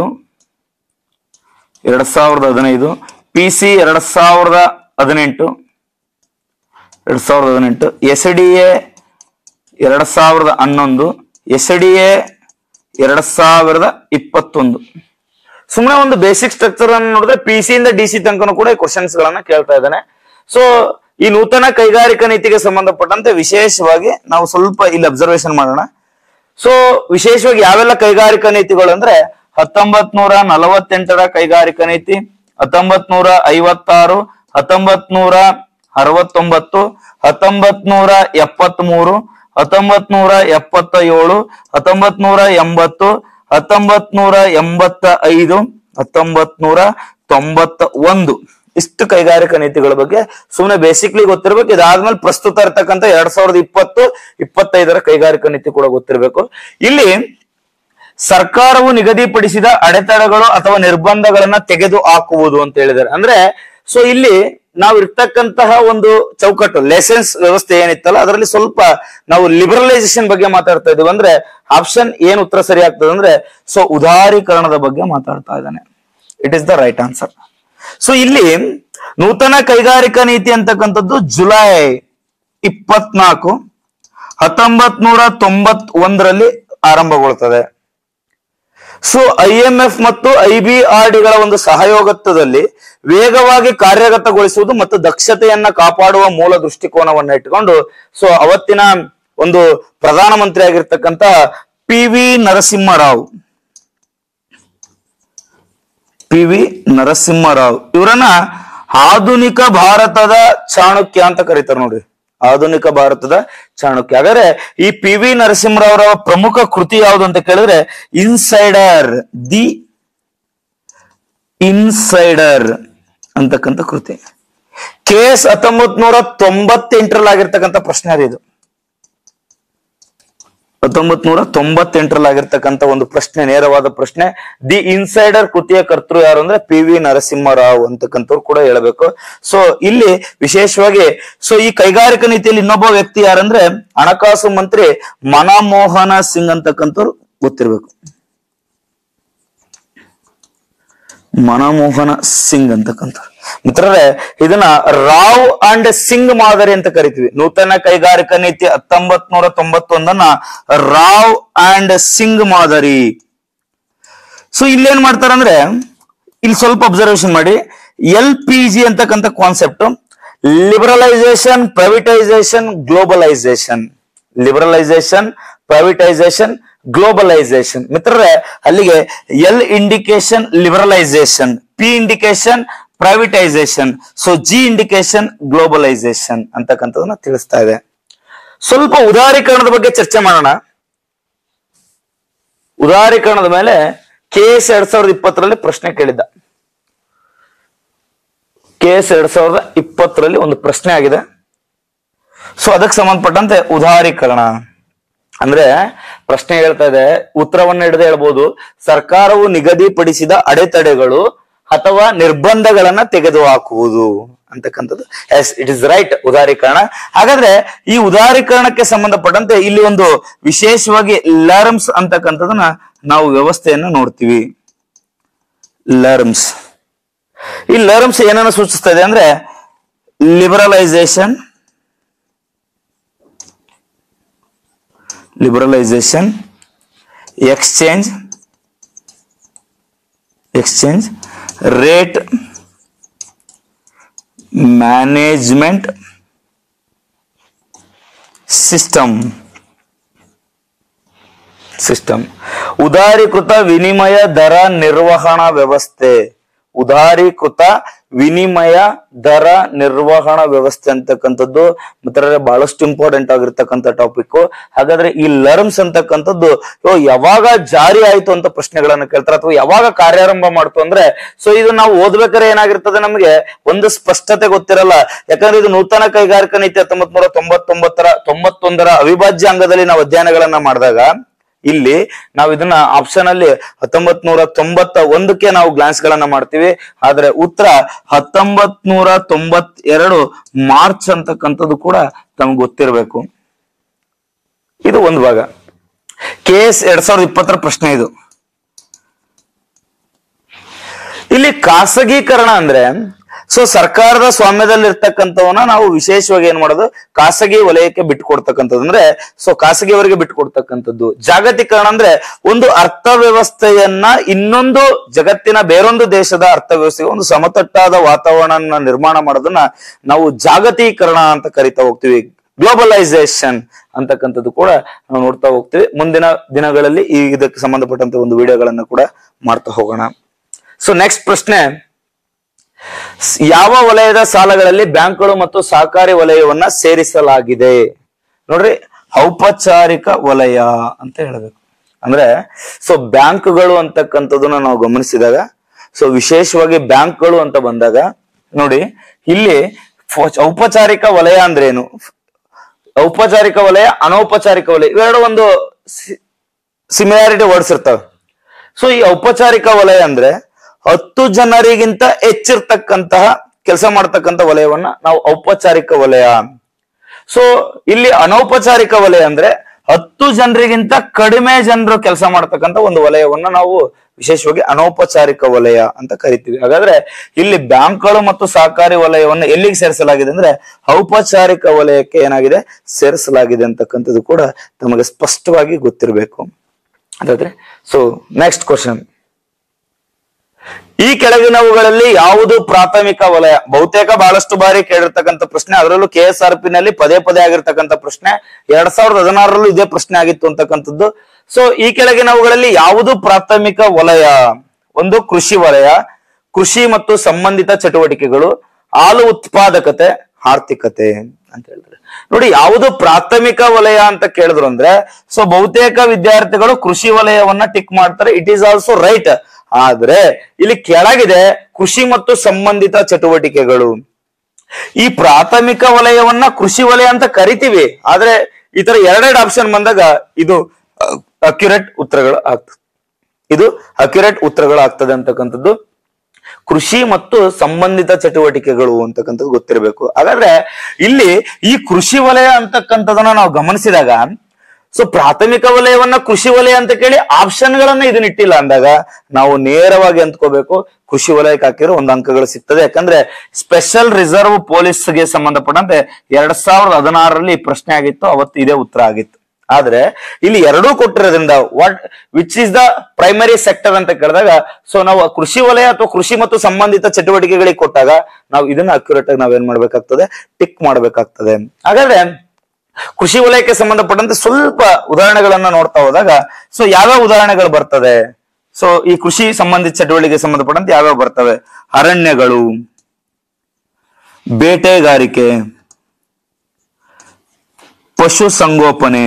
ಎರಡ್ ಸಾವಿರದ ಹದಿನೈದು ಪಿ ಸಿ ಎರಡ್ ಸಾವಿರದ ಹದಿನೆಂಟು ಎರಡ್ ಸಾವಿರದ ಹದಿನೆಂಟು ಎಸ್ ಡಿ ಎ ಎರಡ್ ಸಾವಿರದ ಹನ್ನೊಂದು ಎಸ್ ಡಿ ಎ ಎರಡ್ ಸಾವಿರದ ಇಪ್ಪತ್ತೊಂದು ಸುಮ್ಮನೆ ಒಂದು ಬೇಸಿಕ್ ಸ್ಟ್ರಕ್ಚರ್ ಅನ್ನು ನೋಡಿದ್ರೆ ಪಿ ಸಿ ಇಂದ ಡಿ ಸಿ ತನಕನೂ ಕೂಡ ಕ್ವಶನ್ಸ್ ಗಳನ್ನ ಕೇಳ್ತಾ ಇದ್ದಾನೆ ಸೊ ಈ ನೂತನ ಕೈಗಾರಿಕಾ ನೀತಿಗೆ ಸಂಬಂಧಪಟ್ಟಂತೆ ವಿಶೇಷವಾಗಿ ನಾವು ಸ್ವಲ್ಪ ಇಲ್ಲಿ ಅಬ್ಸರ್ವೇಷನ್ ಮಾಡೋಣ ಸೊ ವಿಶೇಷವಾಗಿ ಯಾವೆಲ್ಲ ಕೈಗಾರಿಕಾ ನೀತಿಗಳು ಅಂದ್ರೆ ಹತ್ತೊಂಬತ್ ನೂರ ನಲವತ್ತೆಂಟರ ಕೈಗಾರಿಕಾ ನೀತಿ ಹತ್ತೊಂಬತ್ ನೂರ ಐವತ್ತಾರು ಹತ್ತೊಂಬತ್ ನೂರ ಅರವತ್ತೊಂಬತ್ತು ಹತ್ತೊಂಬತ್ ನೂರ ಎಪ್ಪತ್ತ್ ಮೂರು ಹತ್ತೊಂಬತ್ ನೂರ ಎಪ್ಪತ್ತ ಏಳು ಹತ್ತೊಂಬತ್ ನೂರ ಎಂಬತ್ತು ಹತ್ತೊಂಬತ್ ನೂರ ಎಂಬತ್ತ ಐದು ಹತ್ತೊಂಬತ್ ನೂರ ತೊಂಬತ್ತ ಒಂದು ಇಷ್ಟು ಕೈಗಾರಿಕಾ ನೀತಿಗಳ ಬಗ್ಗೆ ಸುಮ್ಮನೆ ಬೇಸಿಕ್ಲಿ ಗೊತ್ತಿರ್ಬೇಕು ಇದಾದ್ಮೇಲೆ ಪ್ರಸ್ತುತ ಇರ್ತಕ್ಕಂಥ ಎರಡ್ ಸಾವಿರದ ಇಪ್ಪತ್ತು ಇಪ್ಪತ್ತೈದರ ಕೈಗಾರಿಕಾ ನೀತಿ ಕೂಡ ಗೊತ್ತಿರಬೇಕು ಇಲ್ಲಿ ಸರ್ಕಾರವು ನಿಗದಿಪಡಿಸಿದ ಅಡೆತಡೆಗಳು ಅಥವಾ ನಿರ್ಬಂಧಗಳನ್ನ ತೆಗೆದು ಹಾಕುವುದು ಅಂತ ಹೇಳಿದ್ದಾರೆ ಅಂದ್ರೆ ಸೊ ಇಲ್ಲಿ ನಾವು ಇರ್ತಕ್ಕಂತಹ ಒಂದು ಚೌಕಟ್ಟು ಲೈಸೆನ್ಸ್ ವ್ಯವಸ್ಥೆ ಏನಿತ್ತಲ್ಲ ಅದರಲ್ಲಿ ಸ್ವಲ್ಪ ನಾವು ಲಿಬರಲೈಸೇಷನ್ ಬಗ್ಗೆ ಮಾತಾಡ್ತಾ ಇದೀವಿ ಅಂದ್ರೆ ಆಪ್ಷನ್ ಏನ್ ಉತ್ತರ ಸರಿ ಆಗ್ತದೆ ಅಂದ್ರೆ ಸೊ ಉದಾರೀಕರಣದ ಬಗ್ಗೆ ಮಾತಾಡ್ತಾ ಇದ್ದಾನೆ it is the right answer so ಇಲ್ಲಿ ನೂತನ ಕೈಗಾರಿಕಾ ನೀತಿ ಅಂತಕ್ಕಂಥದ್ದು ಜುಲೈ ಇಪ್ಪತ್ನಾಲ್ಕು ಹತ್ತೊಂಬತ್ ನೂರ ತೊಂಬತ್ ಒಂದರಲ್ಲಿ ಆರಂಭಗೊಳ್ತದೆ ಸೊ ಐ ಎಂ ಎಫ್ ಮತ್ತು ಐ ಬಿ ಆರ್ ಡಿಗಳ ಒಂದು ಸಹಯೋಗತ್ವದಲ್ಲಿ ವೇಗವಾಗಿ ಕಾರ್ಯಗತಗೊಳಿಸುವುದು ಮತ್ತು ದಕ್ಷತೆಯನ್ನ ಕಾಪಾಡುವ ಮೂಲ ದೃಷ್ಟಿಕೋನವನ್ನ ಇಟ್ಟುಕೊಂಡು ಸೊ ಅವತ್ತಿನ ಒಂದು ಪ್ರಧಾನಮಂತ್ರಿ ಆಗಿರ್ತಕ್ಕಂಥ P V Narasimha Rao P V Narasimha Rao ಇವರನ್ನ ಆಧುನಿಕ ಭಾರತದ ಚಾಣಕ್ಯ ಅಂತ ಕರೀತಾರೆ ನೋಡಿ ಆಧುನಿಕ ಭಾರತದ ಚಾಣಕ್ಯ ಹಾಗಾದ್ರೆ ಈ ಪಿ ವಿ ನರಸಿಂಹರಾವ್ ಪ್ರಮುಖ ಕೃತಿ ಯಾವುದು ಅಂತ ಕೇಳಿದ್ರೆ ಇನ್ಸೈಡರ್ ದಿ ಇನ್ಸೈಡರ್ ಅಂತಕ್ಕಂಥ ಕೃತಿ ಕೆ ಎಸ್ ಹತ್ತೊಂಬತ್ ನೂರ ತೊಂಬತ್ತೆಂಟರಲ್ಲಿ ಆಗಿರ್ತಕ್ಕಂಥ ಪ್ರಶ್ನೆ ಅದು ಇದು ಹತ್ತೊಂಬತ್ ನೂರ ತೊಂಬತ್ತೆಂಟರಲ್ಲಿ ಆಗಿರ್ತಕ್ಕಂಥ ಒಂದು ಪ್ರಶ್ನೆ ನೇರವಾದ ಪ್ರಶ್ನೆ ದಿ ಇನ್ಸೈಡರ್ ಕೃತಿಯ ಕರ್ತೃ ಯಾರು ಅಂದ್ರೆ ಪಿ ವಿ ನರಸಿಂಹರಾವ್ ಅಂತಕ್ಕಂಥವ್ರು ಕೂಡ ಹೇಳಬೇಕು ಸೊ ಇಲ್ಲಿ ವಿಶೇಷವಾಗಿ ಸೊ ಈ ಕೈಗಾರಿಕಾ ನೀತಿಯಲ್ಲಿ ಇನ್ನೊಬ್ಬ ವ್ಯಕ್ತಿ ಯಾರಂದ್ರೆ ಹಣಕಾಸು ಮಂತ್ರಿ ಮನಮೋಹನ ಸಿಂಗ್ ಅಂತಕ್ಕಂಥವ್ರು ಗೊತ್ತಿರ್ಬೇಕು ಮನಮೋಹನ ಸಿಂಗ್ ಅಂತಕ್ಕಂಥ ಮಿತ್ರರೇ ಇದನ್ನ ರಾವ್ ಅಂಡ್ ಸಿಂಗ್ ಮಾದರಿ ಅಂತ ಕರಿತೀವಿ ನೂತನ ಕೈಗಾರಿಕಾ ನೀತಿ ಹತ್ತೊಂಬತ್ ನೂರ ತೊಂಬತ್ತೊಂದನ್ನ ರಾವ್ ಅಂಡ್ ಸಿಂಗ್ ಮಾದರಿ ಸೊ ಇಲ್ಲೇನ್ ಮಾಡ್ತಾರಂದ್ರೆ ಇಲ್ಲಿ ಸ್ವಲ್ಪ ಅಬ್ಸರ್ವೇಷನ್ ಮಾಡಿ ಎಲ್ ಪಿ ಜಿ ಅಂತಕ್ಕಂಥ concept liberalisation privatisation globalisation liberalisation privatisation globalisation ಮಿತ್ರರೇ ಅಲ್ಲಿಗೆ L indication liberalisation P indication privatisation so G indication globalisation ಅಂತಕ್ಕಂಥದನ್ನ ತಿಳಿಸ್ತಾ ಇದೆ ಸ್ವಲ್ಪ ಉದಾರೀಕರಣದ ಬಗ್ಗೆ ಚರ್ಚೆ ಮಾಡೋಣ ಉದಾರೀಕರಣದ ಮೇಲೆ ಕೆ ಎಸ್ ಎರಡ್ ಸಾವಿರದ ಇಪ್ಪತ್ತರಲ್ಲಿ ಪ್ರಶ್ನೆ ಕೇಳಿದ್ದ ಕೆ ಎಸ್ ಎರಡ್ ಸಾವಿರದ ಇಪ್ಪತ್ತರಲ್ಲಿ ಒಂದು ಪ್ರಶ್ನೆ ಆಗಿದೆ ಸೊ ಅದಕ್ಕೆ ಸಂಬಂಧಪಟ್ಟಂತೆ ಉದಾರೀಕರಣ ಅಂದ್ರೆ ಪ್ರಶ್ನೆ ಹೇಳ್ತಾ ಇದೆ ಉತ್ತರವನ್ನ ಹಿಡಿದು ಹೇಳ್ಬೋದು ಸರ್ಕಾರವು ನಿಗದಿಪಡಿಸಿದ ಅಡೆತಡೆಗಳು ಅಥವಾ ನಿರ್ಬಂಧಗಳನ್ನ ತೆಗೆದುಹಾಕುವುದು ಅಂತಕ್ಕಂಥದ್ದು ಎಸ್ ಇಟ್ ಇಸ್ ರೈಟ್ ಉದಾರೀಕರಣ ಹಾಗಾದ್ರೆ ಈ ಉದಾರೀಕರಣಕ್ಕೆ ಸಂಬಂಧಪಟ್ಟಂತೆ ಇಲ್ಲಿ ಒಂದು ವಿಶೇಷವಾಗಿ ಲರ್ಮ್ಸ್ ಅಂತಕ್ಕಂಥದನ್ನ ನಾವು ವ್ಯವಸ್ಥೆಯನ್ನು ನೋಡ್ತೀವಿ ಲರ್ಮ್ಸ್ ಈ ಲರ್ಮ್ಸ್ ಏನನ್ನ ಸೂಚಿಸ್ತಾ ಇದೆ ಅಂದ್ರೆ liberalisation liberalisation exchange exchange rate management system system ಉದಾರೀಕೃತ ವಿನಿಮಯ ದರ ನಿರ್ವಹಣಾ ವ್ಯವಸ್ಥೆ ಉದಾರೀಕೃತ ವಿನಿಮಯ ದರ ನಿರ್ವಹಣಾ ವ್ಯವಸ್ಥೆ ಅಂತಕ್ಕಂಥದ್ದು ಮಿತ್ರರೇ ಬಹಳಷ್ಟು ಇಂಪಾರ್ಟೆಂಟ್ ಆಗಿರ್ತಕ್ಕಂಥ ಟಾಪಿಕ್ ಹಾಗಾದ್ರೆ ಈ ಲರ್ಮ್ಸ್ ಅಂತಕ್ಕಂಥದ್ದು ಯೋ ಯಾವಾಗ ಜಾರಿ ಆಯ್ತು ಅಂತ ಪ್ರಶ್ನೆಗಳನ್ನ ಕೇಳ್ತಾರೆ ಅಥವಾ ಯಾವಾಗ ಕಾರ್ಯಾರಂಭ ಮಾಡ್ತು ಅಂದ್ರೆ ಸೊ ಇದು ನಾವು ಓದ್ಬೇಕಾದ್ರೆ ಏನಾಗಿರ್ತದೆ ನಮಗೆ ಒಂದು ಸ್ಪಷ್ಟತೆ ಗೊತ್ತಿರಲ್ಲ ಯಾಕಂದ್ರೆ ಇದು ನೂತನ ಕೈಗಾರಿಕಾ ನೀತಿ ಹತ್ತೊಂಬತ್ ನೂರ ತೊಂಬತ್ತೊಂಬತ್ತರ ತೊಂಬತ್ತೊಂದರ ಅವಿಭಾಜ್ಯ ಅಂಗದಲ್ಲಿ ನಾವು ಅಧ್ಯಯನಗಳನ್ನ ಮಾಡಿದಾಗ ಇಲ್ಲಿ ನಾವು ಇದನ್ನ ಆಪ್ಷನ್ ಅಲ್ಲಿ ಹತ್ತೊಂಬತ್ ನೂರ ತೊಂಬತ್ತ ಒಂದಕ್ಕೆ ನಾವು ಗ್ಲಾನ್ಸ್ ಗಳನ್ನ ಮಾಡ್ತೀವಿ ಆದ್ರೆ ಉತ್ತರ ಹತ್ತೊಂಬತ್ ನೂರ ತೊಂಬತ್ ಎರಡು ಮಾರ್ಚ್ ಅಂತಕ್ಕಂಥದ್ದು ಕೂಡ ತಮ್ಗೆ ಗೊತ್ತಿರಬೇಕು ಇದು ಒಂದು ಭಾಗ ಕೆ ಎಸ್ ಎರಡ್ ಸಾವಿರದ ಇಪ್ಪತ್ತರ ಪ್ರಶ್ನೆ ಇದು ಇಲ್ಲಿ ಖಾಸಗೀಕರಣ ಅಂದ್ರೆ ಸೊ ಸರ್ಕಾರದ ಸ್ವಾಮ್ಯದಲ್ಲಿ ಇರ್ತಕ್ಕಂಥವನ್ನ ನಾವು ವಿಶೇಷವಾಗಿ ಏನ್ ಮಾಡೋದು ಖಾಸಗಿ ವಲಯಕ್ಕೆ ಬಿಟ್ಕೊಡ್ತಕ್ಕಂಥದ್ದು ಅಂದ್ರೆ ಸೊ ಖಾಸಗಿಯವರಿಗೆ ಬಿಟ್ಕೊಡ್ತಕ್ಕಂಥದ್ದು ಜಾಗತೀಕರಣ ಅಂದ್ರೆ ಒಂದು ಅರ್ಥವ್ಯವಸ್ಥೆಯನ್ನ ಇನ್ನೊಂದು ಜಗತ್ತಿನ ಬೇರೊಂದು ದೇಶದ ಅರ್ಥವ್ಯವಸ್ಥೆಗೆ ಒಂದು ಸಮತಟ್ಟಾದ ವಾತಾವರಣ ನಿರ್ಮಾಣ ಮಾಡೋದನ್ನ ನಾವು ಜಾಗತೀಕರಣ ಅಂತ ಕರಿತಾ ಹೋಗ್ತೀವಿ ಗ್ಲೋಬಲೈಸೇಷನ್ ಅಂತಕ್ಕಂಥದ್ದು ಕೂಡ ನಾವು ನೋಡ್ತಾ ಹೋಗ್ತೀವಿ ಮುಂದಿನ ದಿನಗಳಲ್ಲಿ ಈ ಇದಕ್ಕೆ ಸಂಬಂಧಪಟ್ಟಂತ ಒಂದು ವಿಡಿಯೋಗಳನ್ನ ಕೂಡ ಮಾಡ್ತಾ ಹೋಗೋಣ ಸೊ ನೆಕ್ಸ್ಟ್ ಪ್ರಶ್ನೆ ಸ್- ಯಾವ ವಲಯದ ಸಾಲಗಳಲ್ಲಿ ಬ್ಯಾಂಕ್ಗಳು ಮತ್ತು ಸಹಕಾರಿ ವಲಯವನ್ನ ಸೇರಿಸಲಾಗಿದೆ ನೋಡ್ರಿ ಔಪಚಾರಿಕ ವಲಯ ಅಂತ ಹೇಳಬೇಕು ಅಂದ್ರೆ ಸೊ ಬ್ಯಾಂಕ್ಗಳು ಅಂತಕ್ಕಂಥದ್ದನ್ನ ನಾವು ಗಮನಿಸಿದಾಗ ಸೊ ವಿಶೇಷವಾಗಿ ಬ್ಯಾಂಕ್ಗಳು ಅಂತ ಬಂದಾಗ ನೋಡಿ ಇಲ್ಲಿ ಫ- ಔಪಚಾರಿಕ ವಲಯ ಅಂದ್ರೆ ಏನು ಔಪಚಾರಿಕ ವಲಯ ಅನೌಪಚಾರಿಕ ವಲಯ ಇವೆರಡು ಒಂದು ಸಿಮಿಲಾರಿಟಿ ವರ್ಡ್ಸ್ ಇರ್ತವೆ ಸೊ ಈ ಔಪಚಾರಿಕ ವಲಯ ಅಂದ್ರೆ ಹತ್ತು ಜನರಿಗಿಂತ ಹೆಚ್ಚಿರ್ತಕ್ಕಂತಹ ಕೆಲಸ ಮಾಡ್ತಕ್ಕಂಥ ವಲಯವನ್ನ ನಾವು ಔಪಚಾರಿಕ ವಲಯ ಸೊ ಇಲ್ಲಿ ಅನೌಪಚಾರಿಕ ವಲಯ ಅಂದ್ರೆ ಹತ್ತು ಜನರಿಗಿಂತ ಕಡಿಮೆ ಜನರು ಕೆಲಸ ಮಾಡ್ತಕ್ಕಂಥ ಒಂದು ವಲಯವನ್ನ ನಾವು ವಿಶೇಷವಾಗಿ ಅನೌಪಚಾರಿಕ ವಲಯ ಅಂತ ಕರಿತೀವಿ ಹಾಗಾದ್ರೆ ಇಲ್ಲಿ ಬ್ಯಾಂಕ್ಗಳು ಮತ್ತು ಸಹಕಾರಿ ವಲಯವನ್ನ ಎಲ್ಲಿಗೆ ಸೇರಿಸಲಾಗಿದೆ ಅಂದ್ರೆ ಔಪಚಾರಿಕ ವಲಯಕ್ಕೆ ಏನಾಗಿದೆ ಸೇರಿಸಲಾಗಿದೆ ಅಂತಕ್ಕಂಥದ್ದು ಕೂಡ ತಮಗೆ ಸ್ಪಷ್ಟವಾಗಿ ಗೊತ್ತಿರಬೇಕು ಅದಾದ್ರೆ ಸೊ ನೆಕ್ಸ್ಟ್ ಕ್ವಶನ್ ಈ ಕೆಳಗಿನವುಗಳಲ್ಲಿ ಯಾವುದು ಪ್ರಾಥಮಿಕ ವಲಯ ಬಹುತೇಕ ಬಹಳಷ್ಟು ಬಾರಿ ಕೇಳಿರ್ತಕ್ಕಂಥ ಪ್ರಶ್ನೆ ಅದರಲ್ಲೂ ಕೆ ಎಸ್ ಆರ್ ಪಿ ನಲ್ಲಿ ಪದೇ ಪದೇ ಆಗಿರ್ತಕ್ಕಂಥ ಪ್ರಶ್ನೆ ಎರಡ್ ಸಾವಿರದ ಹದಿನಾರರಲ್ಲೂ ಇದೇ ಪ್ರಶ್ನೆ ಆಗಿತ್ತು ಅಂತಕ್ಕಂಥದ್ದು ಸೊ ಈ ಕೆಳಗಿನವುಗಳಲ್ಲಿ ಯಾವುದು ಪ್ರಾಥಮಿಕ ವಲಯ ಒಂದು ಕೃಷಿ ವಲಯ ಕೃಷಿ ಮತ್ತು ಸಂಬಂಧಿತ ಚಟುವಟಿಕೆಗಳು ಹಾಲು ಉತ್ಪಾದಕತೆ ಆರ್ಥಿಕತೆ ಅಂತ ಹೇಳ್ತಾರೆ ನೋಡಿ ಯಾವುದು ಪ್ರಾಥಮಿಕ ವಲಯ ಅಂತ ಕೇಳಿದ್ರು ಅಂದ್ರೆ ಸೊ ಬಹುತೇಕ ವಿದ್ಯಾರ್ಥಿಗಳು ಕೃಷಿ ವಲಯವನ್ನ ಟಿಕ್ ಮಾಡ್ತಾರೆ ಇಟ್ ಈಸ್ ಆಲ್ಸೋ ರೈಟ್ ಆದ್ರೆ ಇಲ್ಲಿ ಕೆಳಗಿದೆ ಕೃಷಿ ಮತ್ತು ಸಂಬಂಧಿತ ಚಟುವಟಿಕೆಗಳು ಈ ಪ್ರಾಥಮಿಕ ವಲಯವನ್ನ ಕೃಷಿ ವಲಯ ಅಂತ ಕರಿತೀವಿ ಆದ್ರೆ ಈ ತರ ಎರಡೆರಡು ಆಪ್ಷನ್ ಬಂದಾಗ ಇದು ಅಕ್ಯುರೇಟ್ ಉತ್ತರಗಳು ಆಗ್ತದೆ ಇದು ಅಕ್ಯುರೇಟ್ ಉತ್ತರಗಳು ಆಗ್ತದೆ ಅಂತಕ್ಕಂಥದ್ದು ಕೃಷಿ ಮತ್ತು ಸಂಬಂಧಿತ ಚಟುವಟಿಕೆಗಳು ಅಂತಕ್ಕಂಥದ್ದು ಗೊತ್ತಿರಬೇಕು ಹಾಗಾದ್ರೆ ಇಲ್ಲಿ ಈ ಕೃಷಿ ವಲಯ ಅಂತಕ್ಕಂಥದನ್ನ ನಾವು ಗಮನಿಸಿದಾಗ ಸೊ ಪ್ರಾಥಮಿಕ ವಲಯವನ್ನ ಕೃಷಿ ವಲಯ ಅಂತ ಕೇಳಿ ಆಪ್ಷನ್ ಗಳನ್ನ ಇದನ್ನ ಇಟ್ಟಿಲ್ಲ ಅಂದಾಗ ನಾವು ನೇರವಾಗಿ ಅಂದ್ಕೋಬೇಕು ಕೃಷಿ ವಲಯಕ್ಕೆ ಹಾಕಿರೋ ಒಂದು ಅಂಕಗಳು ಸಿಗ್ತದೆ ಯಾಕಂದ್ರೆ ಸ್ಪೆಷಲ್ ರಿಸರ್ವ್ ಪೊಲೀಸ್ಗೆ ಸಂಬಂಧಪಟ್ಟಂತೆ ಎರಡ್ ಸಾವಿರದ ಹದಿನಾರರಲ್ಲಿ ಈ ಪ್ರಶ್ನೆ ಆಗಿತ್ತು ಅವತ್ತು ಇದೇ ಉತ್ತರ ಆಗಿತ್ತು ಆದ್ರೆ ಇಲ್ಲಿ ಎರಡೂ ಕೊಟ್ಟಿರೋದ್ರಿಂದ what which is the primary sector ಅಂತ ಕೇಳಿದಾಗ ಸೊ ನಾವು ಕೃಷಿ ವಲಯ ಅಥವಾ ಕೃಷಿ ಮತ್ತು ಸಂಬಂಧಿತ ಚಟುವಟಿಕೆಗಳಿಗೆ ಕೊಟ್ಟಾಗ ನಾವು ಇದನ್ನ ಅಕ್ಯುರೇಟ್ ಆಗಿ ನಾವೇನ್ ಮಾಡ್ಬೇಕಾಗ್ತದೆ ಟಿಕ್ ಮಾಡ್ಬೇಕಾಗ್ತದೆ ಹಾಗಾದ್ರೆ ಕೃಷಿ ವಲಯಕ್ಕೆ ಸಂಬಂಧಪಟ್ಟಂತೆ ಸ್ವಲ್ಪ ಉದಾಹರಣೆಗಳನ್ನ ನೋಡ್ತಾ ಹೋದಾಗ ಸೊ ಯಾವ್ಯಾವ ಉದಾಹರಣೆಗಳು ಬರ್ತದೆ ಸೊ ಈ ಕೃಷಿ ಸಂಬಂಧಿತ ಚಟುವಟಿಕೆಗೆ ಸಂಬಂಧಪಟ್ಟಂತೆ ಯಾವ್ಯಾವ ಬರ್ತವೆ ಅರಣ್ಯಗಳು ಬೇಟೆಗಾರಿಕೆ ಪಶು ಸಂಗೋಪನೆ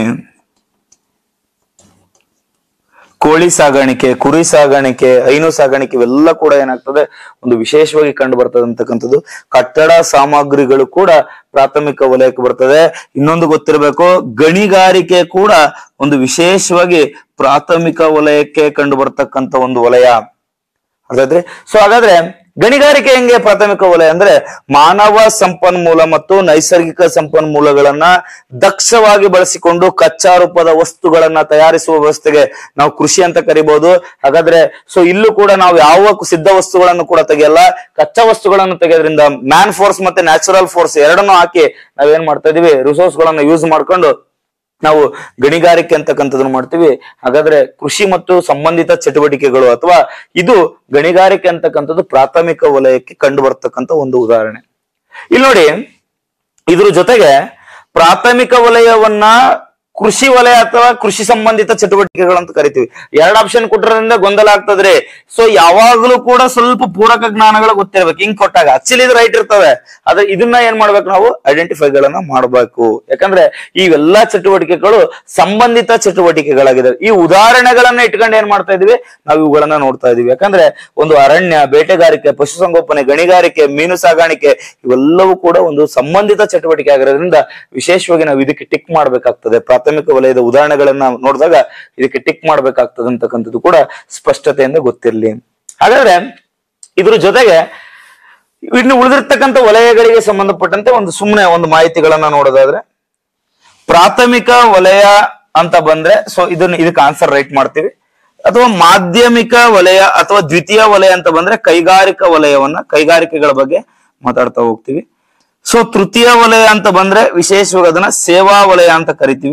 ಕೋಳಿ ಸಾಗಾಣಿಕೆ ಕುರಿ ಸಾಗಾಣಿಕೆ ಹೈನು ಸಾಗಾಣಿಕೆ ಇವೆಲ್ಲ ಕೂಡ ಏನಾಗ್ತದೆ ಒಂದು ವಿಶೇಷವಾಗಿ ಕಂಡು ಬರ್ತದೆ ಅಂತಕ್ಕಂಥದ್ದು ಕಟ್ಟಡ ಸಾಮಗ್ರಿಗಳು ಕೂಡ ಪ್ರಾಥಮಿಕ ವಲಯಕ್ಕೆ ಬರ್ತದೆ ಇನ್ನೊಂದು ಗೊತ್ತಿರಬೇಕು ಗಣಿಗಾರಿಕೆ ಕೂಡ ಒಂದು ವಿಶೇಷವಾಗಿ ಪ್ರಾಥಮಿಕ ವಲಯಕ್ಕೆ ಕಂಡು ಬರ್ತಕ್ಕಂಥ ಒಂದು ವಲಯ ಅರ್ಥಾದ್ರೆ ಸೊ ಹಾಗಾದ್ರೆ ಗಣಿಗಾರಿಕೆ ಹೆಂಗೆ ಪ್ರಾಥಮಿಕ ವಲಯ ಅಂದ್ರೆ ಮಾನವ ಸಂಪನ್ಮೂಲ ಮತ್ತು ನೈಸರ್ಗಿಕ ಸಂಪನ್ಮೂಲಗಳನ್ನ ದಕ್ಷವಾಗಿ ಬಳಸಿಕೊಂಡು ಕಚ್ಚಾ ರೂಪದ ವಸ್ತುಗಳನ್ನ ತಯಾರಿಸುವ ವ್ಯವಸ್ಥೆಗೆ ನಾವು ಕೃಷಿ ಅಂತ ಕರಿಬಹುದು ಹಾಗಾದ್ರೆ ಸೊ ಇಲ್ಲೂ ಕೂಡ ನಾವು ಯಾವ ಸಿದ್ಧ ವಸ್ತುಗಳನ್ನು ಕೂಡ ತೆಗೆಯಲ್ಲ ಕಚ್ಚಾ ವಸ್ತುಗಳನ್ನು ತೆಗೆಯೋದ್ರಿಂದ ಮ್ಯಾನ್ ಫೋರ್ಸ್ ಮತ್ತೆ ನ್ಯಾಚುರಲ್ ಫೋರ್ಸ್ ಎರಡನ್ನೂ ಹಾಕಿ ನಾವೇನ್ ಮಾಡ್ತಾ ಇದೀವಿ ರಿಸೋರ್ಸ್ ಗಳನ್ನ ಯೂಸ್ ಮಾಡ್ಕೊಂಡು ನಾವು ಗಣಿಗಾರಿಕೆ ಅಂತಕ್ಕಂಥದ್ದನ್ನು ಮಾಡ್ತೀವಿ ಹಾಗಾದ್ರೆ ಕೃಷಿ ಮತ್ತು ಸಂಬಂಧಿತ ಚಟುವಟಿಕೆಗಳು ಅಥವಾ ಇದು ಗಣಿಗಾರಿಕೆ ಅಂತಕ್ಕಂಥದ್ದು ಪ್ರಾಥಮಿಕ ವಲಯಕ್ಕೆ ಕಂಡು ಬರ್ತಕ್ಕಂಥ ಒಂದು ಉದಾಹರಣೆ ಇಲ್ಲಿ ನೋಡಿ ಇದ್ರ ಜೊತೆಗೆ ಪ್ರಾಥಮಿಕ ವಲಯವನ್ನ ಕೃಷಿ ವಲಯ ಅಥವಾ ಕೃಷಿ ಸಂಬಂಧಿತ ಚಟುವಟಿಕೆಗಳು ಅಂತ ಕರಿತೀವಿ ಎರಡು ಆಪ್ಷನ್ ಕೊಟ್ಟಿರೋದ್ರಿಂದ ಗೊಂದಲ ಆಗ್ತದ್ರಿ ಸೊ ಯಾವಾಗ್ಲೂ ಕೂಡ ಸ್ವಲ್ಪ ಪೂರಕ ಜ್ಞಾನಗಳು ಗೊತ್ತಿರ್ಬೇಕು ಹಿಂಗ್ ಕೊಟ್ಟಾಗ ಆಕ್ಚುಲಿ ಇದು ರೈಟ್ ಇರ್ತವೆ ಆದ್ರೆ ಇದನ್ನ ಏನ್ ಮಾಡ್ಬೇಕು ನಾವು ಐಡೆಂಟಿಫೈ ಗಳನ್ನ ಮಾಡಬೇಕು ಯಾಕಂದ್ರೆ ಇವೆಲ್ಲಾ ಚಟುವಟಿಕೆಗಳು ಸಂಬಂಧಿತ ಚಟುವಟಿಕೆಗಳಾಗಿದೆ ಈ ಉದಾಹರಣೆಗಳನ್ನ ಇಟ್ಕೊಂಡು ಏನ್ ಮಾಡ್ತಾ ಇದೀವಿ ನಾವು ಇವುಗಳನ್ನ ನೋಡ್ತಾ ಇದೀವಿ ಯಾಕಂದ್ರೆ ಒಂದು ಅರಣ್ಯ ಬೇಟೆಗಾರಿಕೆ ಪಶುಸಂಗೋಪನೆ ಗಣಿಗಾರಿಕೆ ಮೀನು ಸಾಗಾಣಿಕೆ ಇವೆಲ್ಲವೂ ಕೂಡ ಒಂದು ಸಂಬಂಧಿತ ಚಟುವಟಿಕೆ ಆಗಿರೋದ್ರಿಂದ ವಿಶೇಷವಾಗಿ ನಾವು ಇದಕ್ಕೆ ಟಿಕ್ ಮಾಡ್ಬೇಕಾಗ್ತದೆ ಪ್ರಾಥಮಿಕ ವಲಯದ ಉದಾಹರಣೆಗಳನ್ನ ನೋಡಿದಾಗ ಇದಕ್ಕೆ ಟಿಕ್ ಮಾಡ್ಬೇಕಾಗ್ತದೆ ಅಂತಕ್ಕಂಥದ್ದು ಕೂಡ ಸ್ಪಷ್ಟತೆಯಿಂದ ಗೊತ್ತಿರಲಿ ಹಾಗಾದ್ರೆ ಇದ್ರ ಜೊತೆಗೆ ಇನ್ನು ಉಳಿದಿರ್ತಕ್ಕಂಥ ವಲಯಗಳಿಗೆ ಸಂಬಂಧಪಟ್ಟಂತೆ ಒಂದು ಸುಮ್ಮನೆ ಒಂದು ಮಾಹಿತಿಗಳನ್ನ ನೋಡೋದಾದ್ರೆ ಪ್ರಾಥಮಿಕ ವಲಯ ಅಂತ ಬಂದ್ರೆ ಸೊ ಇದನ್ನ ಇದಕ್ಕೆ ಆನ್ಸರ್ ರೈಟ್ ಮಾಡ್ತೀವಿ ಅಥವಾ ಮಾಧ್ಯಮಿಕ ವಲಯ ಅಥವಾ ದ್ವಿತೀಯ ವಲಯ ಅಂತ ಬಂದ್ರೆ ಕೈಗಾರಿಕಾ ವಲಯವನ್ನ ಕೈಗಾರಿಕೆಗಳ ಬಗ್ಗೆ ಮಾತಾಡ್ತಾ ಹೋಗ್ತೀವಿ ಸೊ ತೃತೀಯ ವಲಯ ಅಂತ ಬಂದ್ರೆ ವಿಶೇಷವಾಗಿ ಅದನ್ನ ಸೇವಾ ವಲಯ ಅಂತ ಕರಿತೀವಿ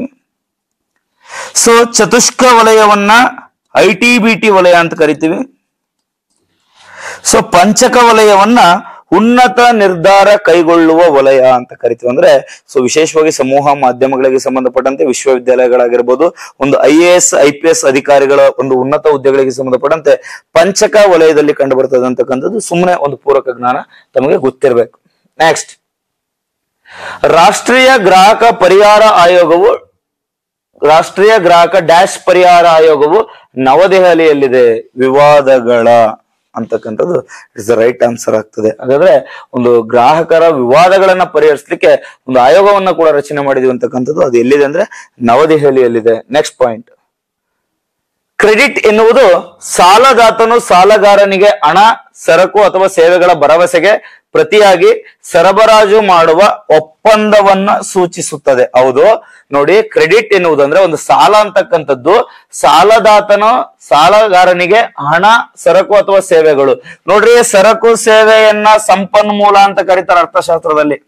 ಸೊ ಚತುಷ್ಕ ವಲಯವನ್ನ ಐ ಟಿ ಬಿ ಟಿ ವಲಯ ಅಂತ ಕರಿತೀವಿ ಸೊ ಪಂಚಕ ವಲಯವನ್ನ ಉನ್ನತ ನಿರ್ಧಾರ ಕೈಗೊಳ್ಳುವ ವಲಯ ಅಂತ ಕರಿತೀವಿ ಅಂದ್ರೆ ಸೊ ವಿಶೇಷವಾಗಿ ಸಮೂಹ ಮಾಧ್ಯಮಗಳಿಗೆ ಸಂಬಂಧಪಟ್ಟಂತೆ ವಿಶ್ವವಿದ್ಯಾಲಯಗಳಾಗಿರ್ಬೋದು ಒಂದು I A S I P S ಅಧಿಕಾರಿಗಳ ಒಂದು ಉನ್ನತ ಹುದ್ದೆಗಳಿಗೆ ಸಂಬಂಧಪಟ್ಟಂತೆ ಪಂಚಕ ವಲಯದಲ್ಲಿ ಕಂಡು ಬರ್ತದೆ ಅಂತಕ್ಕಂಥದ್ದು ಸುಮ್ಮನೆ ಒಂದು ಪೂರಕ ಜ್ಞಾನ ತಮಗೆ ಗೊತ್ತಿರಬೇಕು ನೆಕ್ಸ್ಟ್ ರಾಷ್ಟ್ರೀಯ ಗ್ರಾಹಕ ಪರಿಹಾರ ಆಯೋಗವು ರಾಷ್ಟ್ರೀಯ ಗ್ರಾಹಕ ಡ್ಯಾಶ್ ಪರಿಹಾರ ಆಯೋಗವು ನವದೆಹಲಿಯಲ್ಲಿದೆ ವಿವಾದಗಳ ಅಂತಕ್ಕಂಥದ್ದು ಇಟ್ಸ್ ದ ರೈಟ್ ಆನ್ಸರ್ ಆಗ್ತದೆ ಹಾಗಾದ್ರೆ ಒಂದು ಗ್ರಾಹಕರ ವಿವಾದಗಳನ್ನ ಪರಿಹರಿಸಲಿಕ್ಕೆ ಒಂದು ಆಯೋಗವನ್ನ ಕೂಡ ರಚನೆ ಮಾಡಿದೀವಿ ಅಂತಕ್ಕಂಥದ್ದು ಅದು ಎಲ್ಲಿದೆ ಅಂದ್ರೆ ನವದೆಹಲಿಯಲ್ಲಿದೆ ನೆಕ್ಸ್ಟ್ ಪಾಯಿಂಟ್ ಕ್ರೆಡಿಟ್ ಎನ್ನುವುದು ಸಾಲದಾತನು ಸಾಲಗಾರನಿಗೆ ಹಣ ಸರಕು ಅಥವಾ ಸೇವೆಗಳ ಭರವಸೆಗೆ ಪ್ರತಿಯಾಗಿ ಸರಬರಾಜು ಮಾಡುವ ಒಪ್ಪಂದವನ್ನ ಸೂಚಿಸುತ್ತದೆ ಹೌದು ನೋಡಿ ಕ್ರೆಡಿಟ್ ಎನ್ನುವುದಂದ್ರೆ ಒಂದು ಸಾಲ ಅಂತಕ್ಕಂಥದ್ದು ಸಾಲದಾತನು ಸಾಲಗಾರನಿಗೆ ಹಣ ಸರಕು ಅಥವಾ ಸೇವೆಗಳು ನೋಡ್ರಿ ಸರಕು ಸೇವೆಯನ್ನ ಸಂಪನ್ಮೂಲ ಅಂತ ಕರೀತಾರೆ ಅರ್ಥಶಾಸ್ತ್ರದಲ್ಲಿ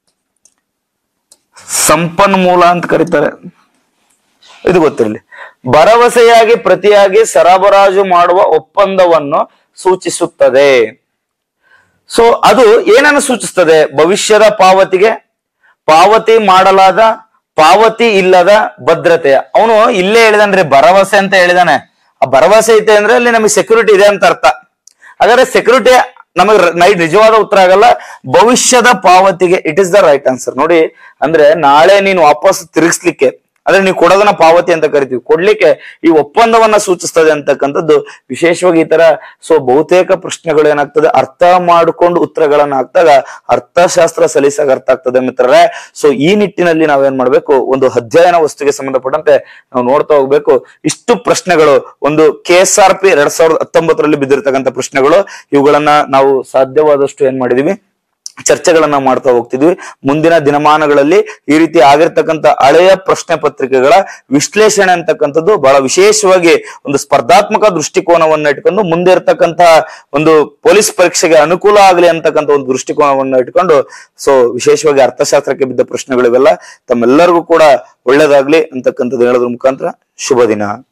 ಸಂಪನ್ಮೂಲ ಅಂತ ಕರೀತಾರೆ ಇದು ಗೊತ್ತಿರಲಿ ಭರವಸೆಯಾಗಿ ಪ್ರತಿಯಾಗಿ ಸರಬರಾಜು ಮಾಡುವ ಒಪ್ಪಂದವನ್ನು ಸೂಚಿಸುತ್ತದೆ ಸೊ ಅದು ಏನನ್ನು ಸೂಚಿಸ್ತದೆ ಭವಿಷ್ಯದ ಪಾವತಿಗೆ ಪಾವತಿ ಮಾಡಲಾದ ಪಾವತಿ ಇಲ್ಲದ ಭದ್ರತೆ ಅವನು ಇಲ್ಲೇ ಹೇಳಿದಾನ್ರಿ ಭರವಸೆ ಅಂತ ಹೇಳಿದಾನೆ ಆ ಭರವಸೆ ಐತೆ ಅಂದ್ರೆ ಅಲ್ಲಿ ನಮಗೆ ಸೆಕ್ಯೂರಿಟಿ ಇದೆ ಅಂತ ಅರ್ಥ ಹಾಗಾದ್ರೆ ಸೆಕ್ಯೂರಿಟಿ ನಮಗೆ ನೈ ನಿಜವಾದ ಉತ್ತರ ಆಗಲ್ಲ ಭವಿಷ್ಯದ ಪಾವತಿಗೆ it is the right answer ನೋಡಿ ಅಂದ್ರೆ ನಾಳೆ ನೀನು ವಾಪಸ್ ತಿರುಗಿಸ್ಲಿಕ್ಕೆ ಅಂದ್ರೆ ನೀವು ಕೊಡೋದನ್ನ ಪಾವತಿ ಅಂತ ಕರಿತೀವಿ ಕೊಡ್ಲಿಕ್ಕೆ ಈ ಒಪ್ಪಂದವನ್ನ ಸೂಚಿಸ್ತದೆ ಅಂತಕ್ಕಂಥದ್ದು ವಿಶೇಷವಾಗಿ ಈ ತರ ಸೊ ಬಹುತೇಕ ಪ್ರಶ್ನೆಗಳು ಏನಾಗ್ತದೆ ಅರ್ಥ ಮಾಡಿಕೊಂಡು ಉತ್ತರಗಳನ್ನ ಹಾಕ್ದಾಗ ಅರ್ಥಶಾಸ್ತ್ರ ಸಲೀಸಾಗಿ ಅರ್ಥ ಆಗ್ತದೆ ಮಿತ್ರರೇ ಸೊ ಈ ನಿಟ್ಟಿನಲ್ಲಿ ನಾವೇನ್ ಮಾಡ್ಬೇಕು ಒಂದು ಅಧ್ಯಯನ ವಸ್ತುಗೆ ಸಂಬಂಧಪಟ್ಟಂತೆ ನಾವು ನೋಡ್ತಾ ಹೋಗ್ಬೇಕು ಇಷ್ಟು ಪ್ರಶ್ನೆಗಳು ಒಂದು ಕೆ ಎಸ್ ಆರ್ ಪಿ ಎರಡ್ ಸಾವಿರದ ಹತ್ತೊಂಬತ್ತರಲ್ಲಿ ಬಿದ್ದಿರ್ತಕ್ಕಂಥ ಪ್ರಶ್ನೆಗಳು ಇವುಗಳನ್ನ ನಾವು ಸಾಧ್ಯವಾದಷ್ಟು ಏನ್ ಮಾಡಿದೀವಿ ಚರ್ಚೆಗಳನ್ನ ಮಾಡ್ತಾ ಹೋಗ್ತಿದ್ವಿ ಮುಂದಿನ ದಿನಮಾನಗಳಲ್ಲಿ ಈ ರೀತಿ ಆಗಿರ್ತಕ್ಕಂಥ ಹಳೆಯ ಪ್ರಶ್ನೆ ಪತ್ರಿಕೆಗಳ ವಿಶ್ಲೇಷಣೆ ಅಂತಕ್ಕಂಥದ್ದು ಬಹಳ ವಿಶೇಷವಾಗಿ ಒಂದು ಸ್ಪರ್ಧಾತ್ಮಕ ದೃಷ್ಟಿಕೋನವನ್ನ ಇಟ್ಕೊಂಡು ಮುಂದೆ ಇರ್ತಕ್ಕಂಥ ಒಂದು ಪೊಲೀಸ್ ಪರೀಕ್ಷೆಗೆ ಅನುಕೂಲ ಆಗಲಿ ಅಂತಕ್ಕಂಥ ಒಂದು ದೃಷ್ಟಿಕೋನವನ್ನ ಇಟ್ಕೊಂಡು ಸೊ ವಿಶೇಷವಾಗಿ ಅರ್ಥಶಾಸ್ತ್ರಕ್ಕೆ ಬಿದ್ದ ಪ್ರಶ್ನೆಗಳಿವೆಲ್ಲ ತಮ್ಮೆಲ್ಲರಿಗೂ ಕೂಡ ಒಳ್ಳೇದಾಗ್ಲಿ ಅಂತಕ್ಕಂಥದ್ದು ಹೇಳೋದ್ರ ಮುಖಾಂತರ ಶುಭ ದಿನ